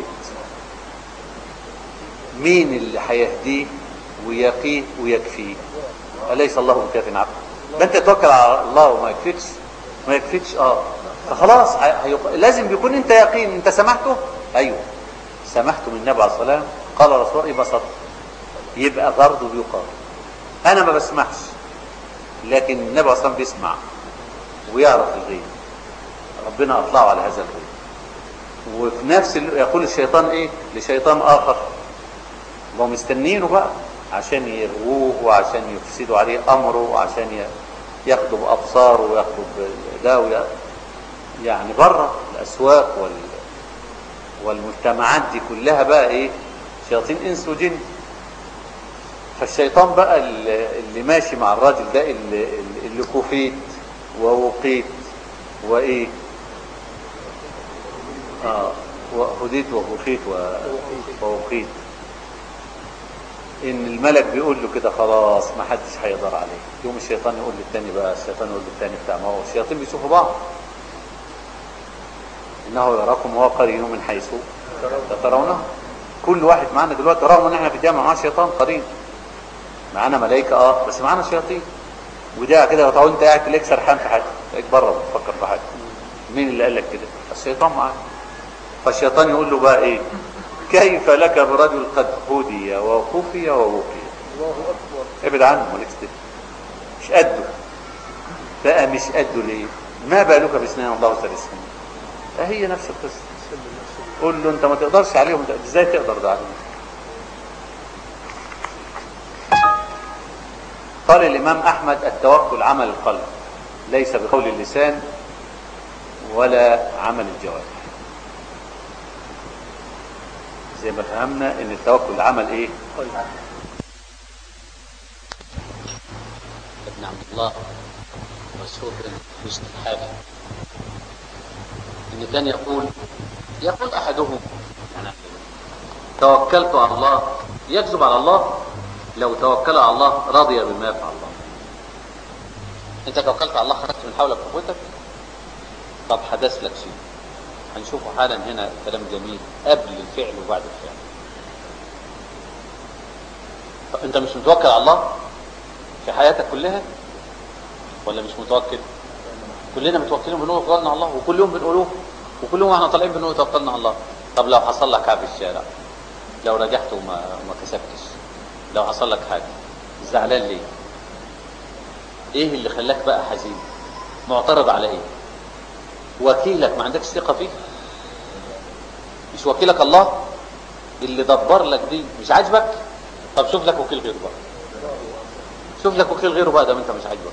مين اللي هيهديه ويقيه ويكفيه أليس الله بكاف عبد ده انت توكل على الله وما يكفيكش ما يكفيكش اه فخلاص هيق... لازم بيكون انت يقين انت سمحته ايوه سمحت من النبي عليه الصلاه قال رسول يبقى صدق يبقى برضه بيقال انا ما بسمعش لكن النبي عليه الصلاه بيسمع ويعرف الغيب ربنا اطلعه على هذا الغيب وفي نفس ال... يقول الشيطان ايه لشيطان اخر هم مستنينه بقى عشان يغووه وعشان يفسدوا عليه امره وعشان ياخدوا بابصاره وياخدوا ده ويا يعني بره الاسواق وال والمجتمعات دي كلها بقى ايه شياطين انس وجن فالشيطان بقى اللي, اللي ماشي مع الراجل ده اللي, اللي كوفيت ووقيت وايه اه وهديت ووقيت و- ووقيت ان الملك بيقول له كده خلاص ما حدش هيقدر عليه يوم الشيطان يقول للتاني بقى الشيطان يقول للتاني بتاع ما هو الشياطين بيشوفوا بعض انه يراكم وهو قرين من حيث لا ترونه كل واحد معانا دلوقتي رغم ان احنا في الجامعه معاه شيطان قرين معانا ملائكه اه بس معانا شياطين وده كده لو انت قاعد تلاقيك سرحان في حاجه تلاقيك بره بتفكر في حاجه مين اللي قال لك كده الشيطان معاك فالشيطان يقول له بقى ايه كيف لك برجل قد هدي وخفي ووقي الله اكبر ابعد عنه مالكش دعوه مش قده بقى مش قده ليه ما بالك باثنين الله ثالثهم هي نفس القصه سلم نفسه قول له انت ما تقدرش عليهم ده ازاي تقدر ده عليهم قال الامام احمد التوكل عمل القلب ليس بقول اللسان ولا عمل الجوارح زي ما فهمنا ان التوكل عمل ايه طيب ابن عبد الله مشهور بن حسن الحافي ان كان يقول يقول احدهم يعني توكلت على الله يكذب على الله لو توكل على الله رضي بما يفعل الله انت توكلت على الله خرجت من حولك وقوتك طب حدث لك شيء هنشوفه حالا هنا كلام جميل قبل الفعل وبعد الفعل طب انت مش متوكل على الله في حياتك كلها ولا مش متوكل كلنا متوكلين بنقول توكلنا على الله وكل يوم بنقولوه وكل يوم احنا طالعين بنقول توكلنا على الله طب لو حصل لك حاجه في الشارع لو رجعت وما ما كسبتش لو حصل لك حاجه زعلان ليه ايه اللي خلاك بقى حزين معترض على ايه وكيلك ما عندكش ثقه فيه مش وكيلك الله اللي دبر لك دي مش عاجبك طب شوف لك وكيل غيره بقى شوف لك وكيل غيره بقى ده انت مش عاجبك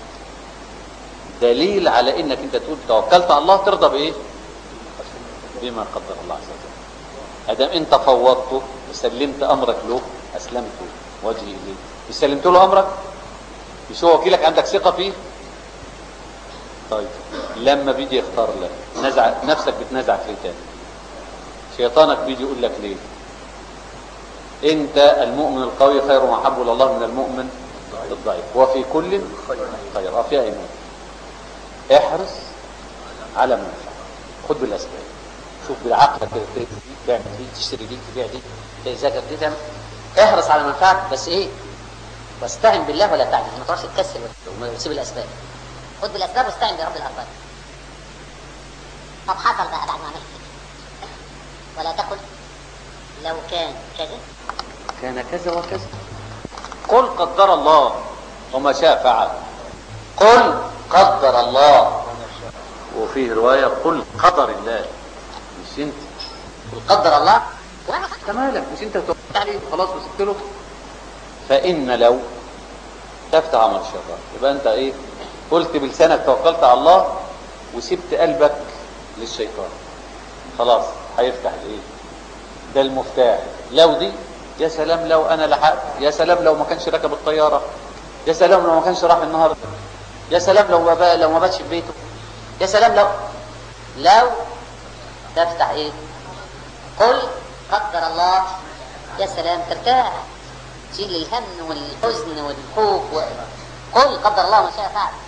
دليل على انك انت تقول توكلت على الله ترضى بايه بما قدر الله عز وجل ادام انت فوضته وسلمت امرك له اسلمت وجهي اليه مش سلمت له امرك مش هو وكيلك عندك ثقه فيه طيب لما بيجي يختار لك نزع نفسك بتنزع في تاني شيطانك بيجي يقول لك ليه انت المؤمن القوي خير ومحب الى الله من المؤمن الضعيف وفي كل خير اه فيها ايمان احرص على ما ينفع خد بالاسباب شوف بالعقل كده تدي دي تعمل دي تشتري دي تبيع دي تذاكر دي تعمل احرص على منفعتك بس ايه واستعن بالله ولا تعجز ما تقعدش تكسل وتسيب الاسباب خد بالاسباب واستعن برب الارباب طب حصل بقى بعد ما عملت كده ولا تقل لو كان كذا كان كذا وكذا قل قدر الله وما شاء فعل قل قدر الله وفيه روايه قل قدر الله مش انت قل قدر الله انت مالك مش انت توكلت عليه خلاص وسبت له فإن لو تفتح عمل الشيطان يبقى أنت إيه قلت بلسانك توكلت على الله وسبت قلبك للشيطان خلاص هيفتح الإيه ده المفتاح لو دي يا سلام لو أنا لحقت يا سلام لو ما كانش ركب الطيارة يا سلام لو ما كانش راح النهاردة يا سلام لو ما بقى لو ما باتش في بيته يا سلام لو لو تفتح ايه قل قدر الله يا سلام ترتاح تشيل الهم والحزن والخوف و... قل قدر الله ما شاء فعل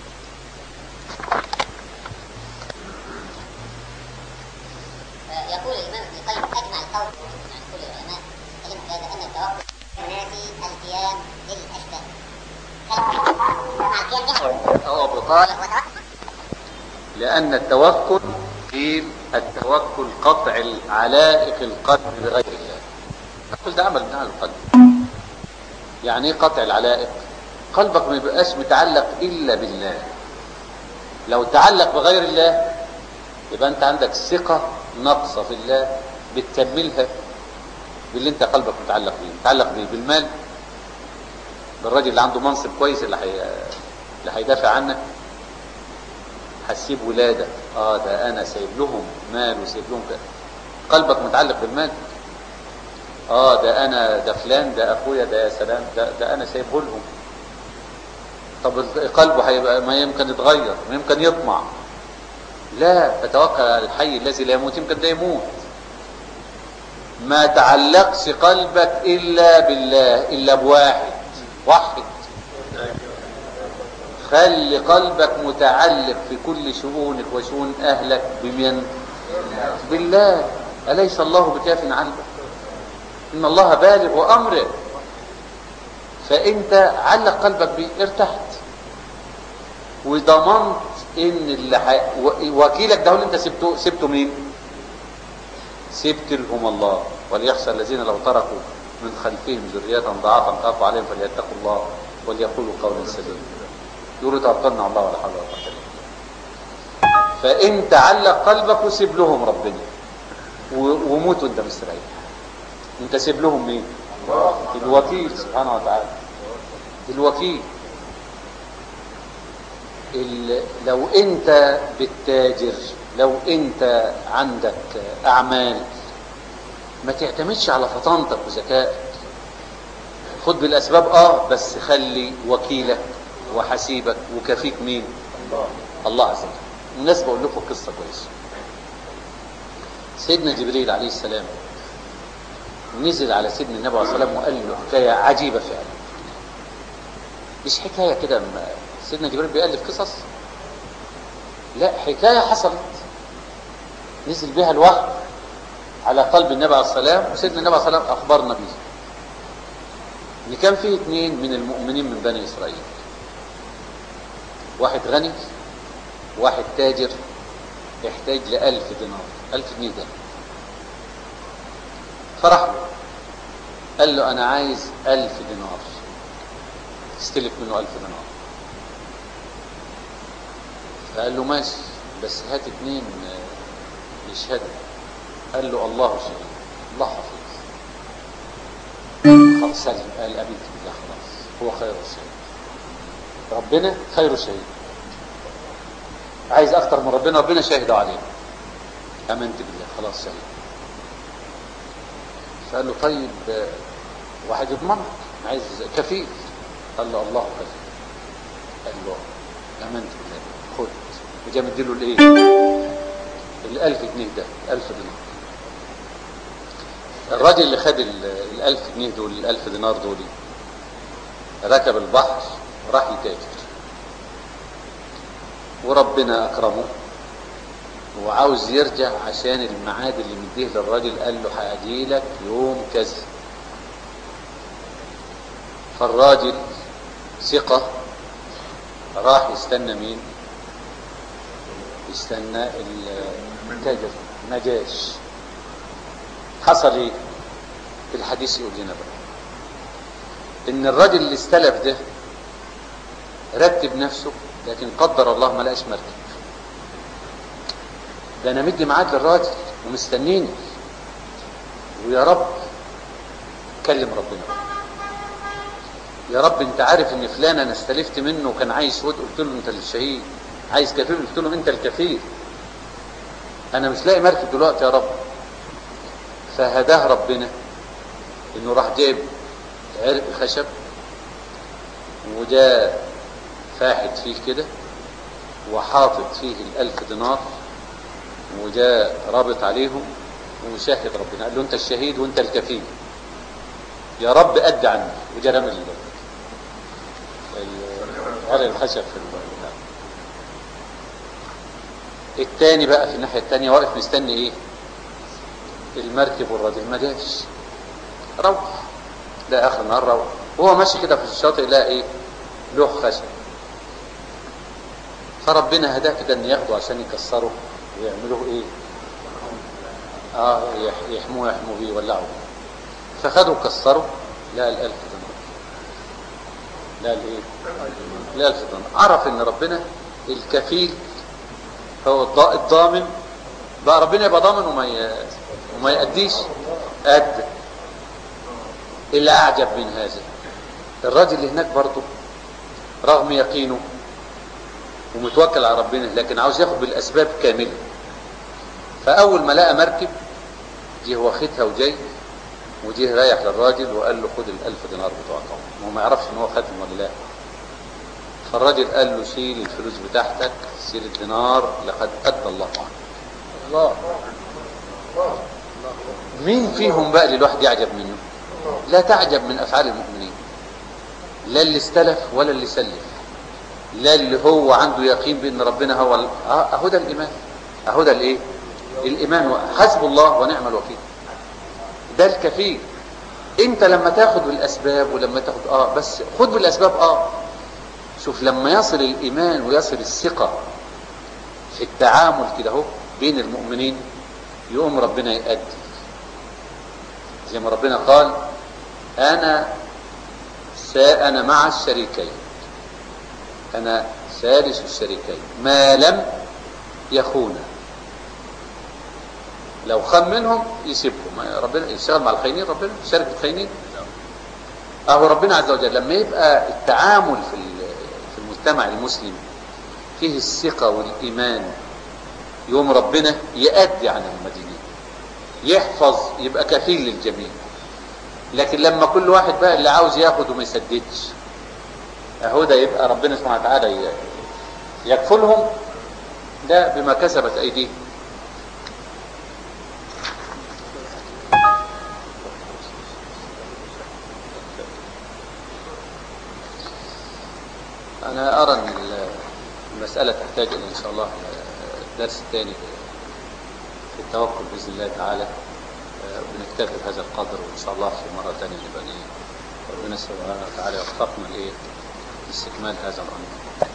يقول الإمام ابن القيم أجمع القول عن كل العلماء علم هذا أن التوكل ينافي القيام بالأسباب مع القيام بها هو بطال وتوكل لأن التوكل قيل التوكل قطع علائق القلب بغير الله التوكل ده عمل من أعمال القلب يعني ايه قطع العلائق قلبك ما يبقاش متعلق إلا بالله لو تعلق بغير الله يبقى أنت عندك ثقة ناقصة في الله بتكملها باللي أنت قلبك متعلق بيه متعلق بيه بالمال بالراجل اللي عنده منصب كويس اللي حي... اللي هيدافع عنك هتسيب ولادك اه ده انا سايب لهم مال وسايب لهم كده قلبك متعلق بالمال اه ده انا ده فلان ده اخويا ده يا سلام ده, ده انا سايبه لهم طب قلبه هيبقى ما يمكن يتغير ما يمكن يطمع لا فتوكل على الحي الذي لا يموت يمكن ده يموت ما تعلقش قلبك الا بالله الا بواحد وحد خلي قلبك متعلق في كل شؤونك وشؤون اهلك بمن بالله اليس الله بكاف عبده ان الله بالغ امره فانت علق قلبك بيه ارتحت وضمنت ان اللي ح... وكيلك ده اللي انت سبته سبته مين سبت لهم الله وليخشى الذين لو تركوا من خلفهم ذرية ضعافا خافوا عليهم فليتقوا الله وليقولوا قولا سديدا يقولوا توكلنا على الله ولا حول ولا قوة الا بالله فانت علق قلبك وسيب لهم ربنا و- وموت وانت مستريح انت سيب لهم مين الوكيل سبحانه وتعالى الوكيل ال- لو انت بتتاجر لو انت عندك اعمال ما تعتمدش على فطانتك وذكائك خد بالاسباب اه بس خلي وكيلك وحسيبك وكفيك مين الله عز وجل بالمناسبه اقول لكم قصه كويسه سيدنا جبريل عليه السلام نزل على سيدنا النبي عليه الصلاه والسلام وقال له حكايه عجيبه فعلا مش حكايه كده ما- سيدنا جبريل بيألف قصص لا حكايه حصلت نزل بها الوحي على قلب النبي عليه السلام وسيدنا النبي عليه السلام اخبرنا به ان كان فيه اثنين من المؤمنين من بني اسرائيل واحد غني واحد تاجر يحتاج لألف دينار ألف جنيه ده فرح له قال له أنا عايز ألف دينار استلف منه ألف دينار فقال له ماشي بس هات اتنين آه، يشهدوا قال له الله شهيد الله حفيظ خلاص سلم قال أبيت بالله خلاص هو خير الشهيد ربنا خير شهيد عايز اكتر من ربنا ربنا شاهد عليه امنت بالله خلاص شهيد فقال له طيب آه، واحد يضمنك عايز كفيل قال له الله كفيل قال له امنت بالله خد وجا مديله الايه الالف جنيه ده الف دينار الراجل اللي خد ال- الالف جنيه دول الالف دينار دول ركب البحر وراح يتاجر وربنا اكرمه وعاوز يرجع عشان الميعاد اللي مديه للراجل قال له هاجي لك يوم كذا فالراجل ثقة راح يستنى مين يستنى ال- التاجر نجاش حصل ايه الحديث يقول لنا بقى ان الراجل اللي استلف ده رتب نفسه لكن قدر الله ما لقاش مركب ده انا مدي ميعاد للراجل ومستنيني ويا رب كلم ربنا يا رب انت عارف ان فلان انا استلفت منه وكان عايز ود قلت له انت الشهيد عايز كفيل قلت له انت الكفيل انا مش لاقي مركب دلوقتي يا رب فهداه ربنا انه راح جايب عرق خشب وجاء فاحت فيه كده وحاطط فيه الألف دينار وجاء رابط عليهم وشاهد ربنا قال له انت الشهيد وانت الكفيل يا رب أدى عني وجاء رمي ال- ال- عرق الخشب في البتاع التاني بقى في الناحية التانية واقف مستني ايه المركب والراجل ما جاش روح لا اخر النهار روح وهو ماشي كده في الشاطئ لقى ايه له خشب فربنا هداه كده ان ياخده عشان يكسره ويعملوه ايه اه يح- يحموه يحموه بيه يولعوا بيه فخدوا كسروا لقى الالف دينار لقى الايه الالف دينار عرف ان ربنا الكفيل هو الضا- الضامن بقى ربنا يبقى ضامن وما ي... وما يأديش أدى إلا أعجب من هذا الراجل اللي هناك برضه رغم يقينه ومتوكل على ربنا لكن عاوز ياخد بالأسباب كاملة فأول ما لقى مركب جه واخدها وجاي وجه رايح للراجل وقال له خد الألف دينار بتوعك أهو. هو ما يعرفش إن هو خدهم ولا لا فالراجل قال له شيل الفلوس بتاعتك شيل الدينار لقد ادى الله عنك الله مين فيهم بقى اللي الواحد يعجب منه لا تعجب من افعال المؤمنين لا اللي استلف ولا اللي سلف لا اللي هو عنده يقين بان ربنا هو ال- اه اهو ده الايمان اهو ده الايه الايمان حسب الله ونعم الوكيل ده الكفيل انت لما تاخد بالاسباب ولما تاخد اه بس خد بالاسباب اه شوف لما يصل الايمان ويصل الثقه في التعامل كده اهو بين المؤمنين يقوم ربنا يأدي زي ما ربنا قال انا سا انا مع الشريكين انا ثالث الشريكين ما لم يخونا لو خان منهم يسيبهم ما ربنا يشتغل مع الخاينين ربنا يشارك الخاينين اهو ربنا عز وجل لما يبقى التعامل في ال- في المجتمع المسلم فيه الثقة والإيمان يوم ربنا يأدي عن المدينين يحفظ يبقى كفيل للجميع لكن لما كل واحد بقى اللي عاوز ياخد وما يسددش اهو ده يبقى ربنا سبحانه وتعالى ي- يكفلهم ده بما كسبت ايديهم انا ارى ان ال- المساله تحتاج الى ان شاء الله درس ثاني في التوكل باذن الله تعالى آه، بنكتفي بهذا القدر وان شاء الله في مره ثانيه نبقى ايه ربنا سبحانه وتعالى يوفقنا لايه لاستكمال هذا الامر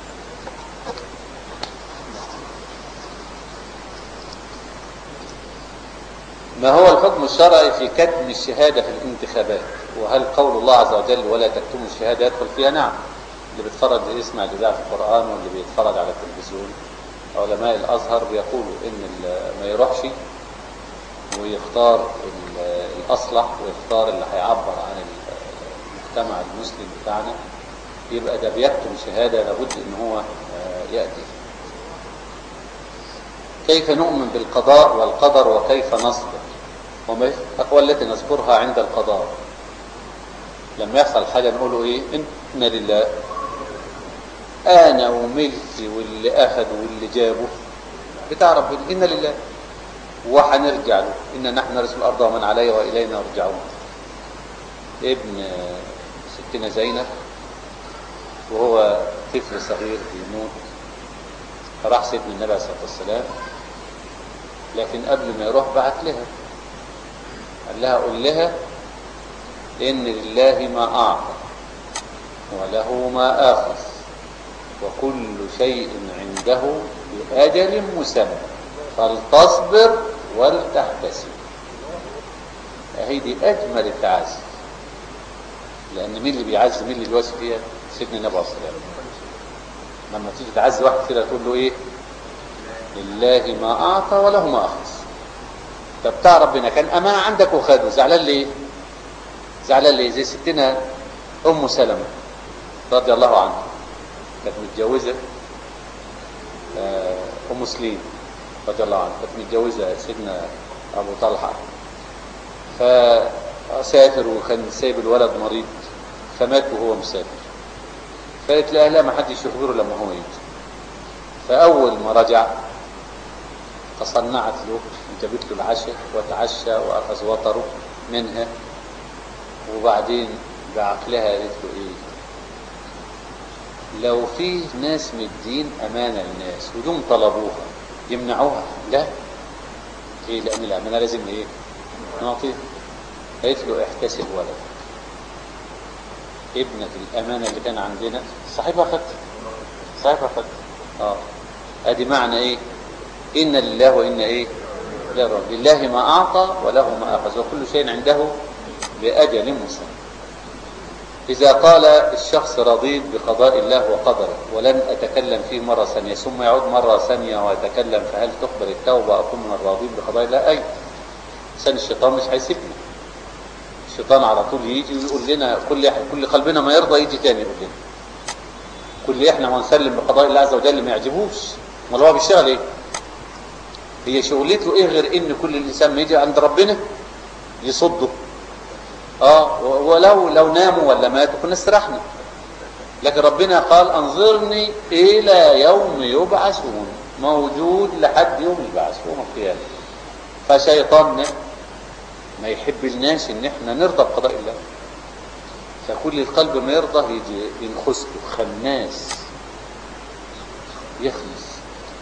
ما هو الحكم الشرعي في كتم الشهادة في الانتخابات وهل قول الله عز وجل ولا تكتموا الشهادة يدخل فيها نعم اللي بيتفرج يسمع الإذاعة في القرآن واللي بيتفرج على التلفزيون علماء الأزهر بيقولوا إن ال- ما يروحش ويختار ال- الأصلح ويختار اللي هيعبر عن المجتمع المسلم بتاعنا يبقى ده بيكتم شهادة لابد إن هو آه، يأتي كيف نؤمن بالقضاء والقدر وكيف نصبر وما الأقوال التي نذكرها عند القضاء لما يحصل حاجة نقوله إيه إن لله أنا وملكي واللي أخذه واللي جابه بتاع ربنا إن لله وحنرجع له إن نحن نرث الأرض ومن عليها وإلينا يرجعون ابن ستنا زينب وهو طفل صغير بيموت فراح سيدنا النبي عليه الصلاة والسلام لكن قبل ما يروح بعت لها قال لها قل لها إن لله ما أعطى وله ما آخذ وكل شيء عنده بأجل مسمى فلتصبر ولتحتسب هي دي أجمل التعازي لأن مين اللي بيعزي مين اللي بيواسي فيها سيدنا النبي عليه الصلاة والسلام لما تيجي تعزي واحد كده تقول له ايه لله ما اعطى وله ما اخذ طب بتاع ربنا كان امانه عندك وخده زعلان ليه زعلان ليه زي ستنا ام سلمة رضي الله عنها كانت متجوزه آه، ام سليم رضي الله عنها كانت متجوزه سيدنا ابو طلحه فسافر وكان سايب الولد مريض فمات وهو مسافر فقالت لأهلها ما حدش يخبره لما هو يجي فأول ما رجع تصنعت له جابت له العشاء وتعشى وأخذ وطره منها وبعدين بعقلها قالت له إيه لو في ناس مدين أمانة للناس ودوم طلبوها يمنعوها لا ليه لأن الأمانة لازم إيه نعطيها قالت له احتسب ولدك ابنة الأمانة اللي كان عندنا صاحبها خدت صاحبها خدت اه ادي معنى ايه إن لله وإن ايه لله لله ما أعطى وله ما أخذ وكل شيء عنده بأجل مسمى إذا قال الشخص رضيت بقضاء الله وقدره ولن أتكلم فيه مرة ثانية ثم يعود مرة ثانية ويتكلم فهل تقبل التوبة أكون من الراضين بقضاء الله أي عشان الشيطان مش هيسيبنا الشيطان على طول يجي ويقول لنا كل كل قلبنا ما يرضى يجي تاني يقول لنا كل احنا ما نسلم بقضاء الله عز وجل ما يعجبوش امال هو بيشتغل ايه هي شغلته ايه غير ان كل الانسان ما يجي عند ربنا يصده اه و- ولو لو ناموا ولا ماتوا كنا استرحنا لكن ربنا قال انظرني الى يوم يبعثون موجود لحد يوم البعث يوم القيامه فشيطاننا ما يحب الناس ان احنا نرضى بقضاء الله فكل القلب ما يرضى يجي ينخس له خناس يخنس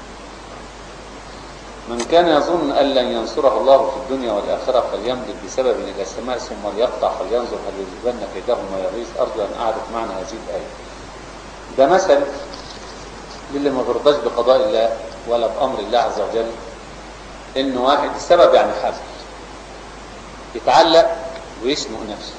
من كان يظن أن لن ينصره الله في الدنيا والآخرة فليمدد بسبب إلى السماء ثم ليقطع فلينظر هل يذهبن كيده ما يغيث أرجو أن أعرف معنى هذه الآية ده مثل للي ما بيرضاش بقضاء الله ولا بأمر الله عز وجل إنه واحد السبب يعني حبل يتعلق ويشنق نفسه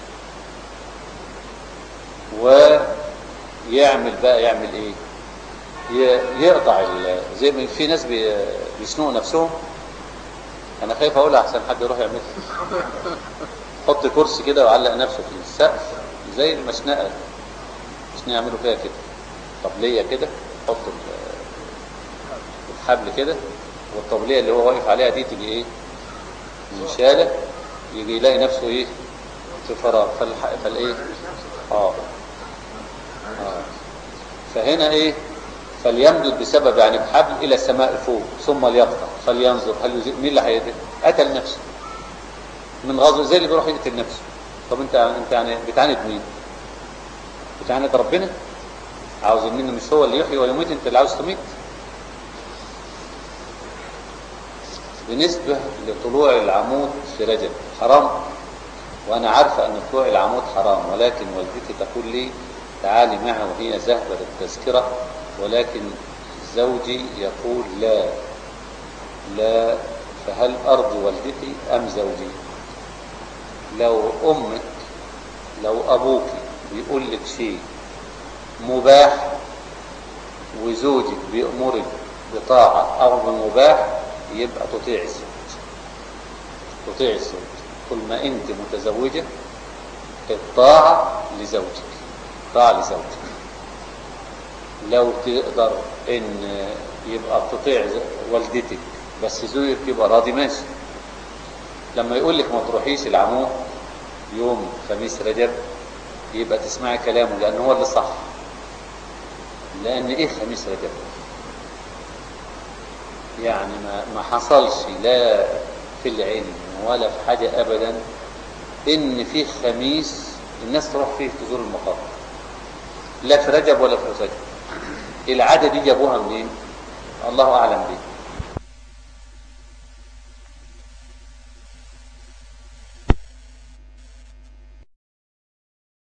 ويعمل بقى يعمل ايه ي- يقطع ال- زي ما في ناس بي- بيشنقوا نفسهم انا خايف اقولها احسن حد يروح يعملها حط كرسي كده وعلق نفسه في السقف زي المشنقه عشان يعملوا فيها كده طبليه كده حط ال- الحبل كده والطبليه اللي هو واقف عليها دي تيجي ايه منشاله يجي يلاقي نفسه ايه في فراغ فالح... فالايه اه اه فهنا ايه فليمدد بسبب يعني بحبل الى السماء فوق ثم ليقطع فلينظر هل يزيد مين اللي هيقتل قتل نفسه من غزو زي اللي بيروح يقتل نفسه طب انت انت يعني بتعاند مين بتعاند ربنا عاوز منه مش هو اللي يحيي ويميت انت اللي عاوز تميت بالنسبة لطلوع العمود في رجب حرام وأنا عارفة أن طلوع العمود حرام ولكن والدتي تقول لي تعالي معها وهي ذهبة للتذكرة ولكن زوجي يقول لا لا فهل أرضي والدتي أم زوجي لو أمك لو أبوك بيقول لك شيء مباح وزوجك بيأمرك بطاعة أو بمباح يبقى تطيع الزوج تطيع الزوج طول ما أنت متزوجة الطاعة لزوجك طاعة لزوجك لو تقدر ان يبقى تطيع والدتك بس زوجك يبقى راضي ماشي لما يقول لك ما تروحيش العمود يوم خميس رجب يبقى تسمعي كلامه لان هو اللي صح لان ايه خميس رجب يعني ما ما حصلش لا في العلم ولا في حاجه ابدا ان في خميس الناس تروح فيه تزور المقابر لا في رجب ولا في رجب العادة دي جابوها منين الله أعلم به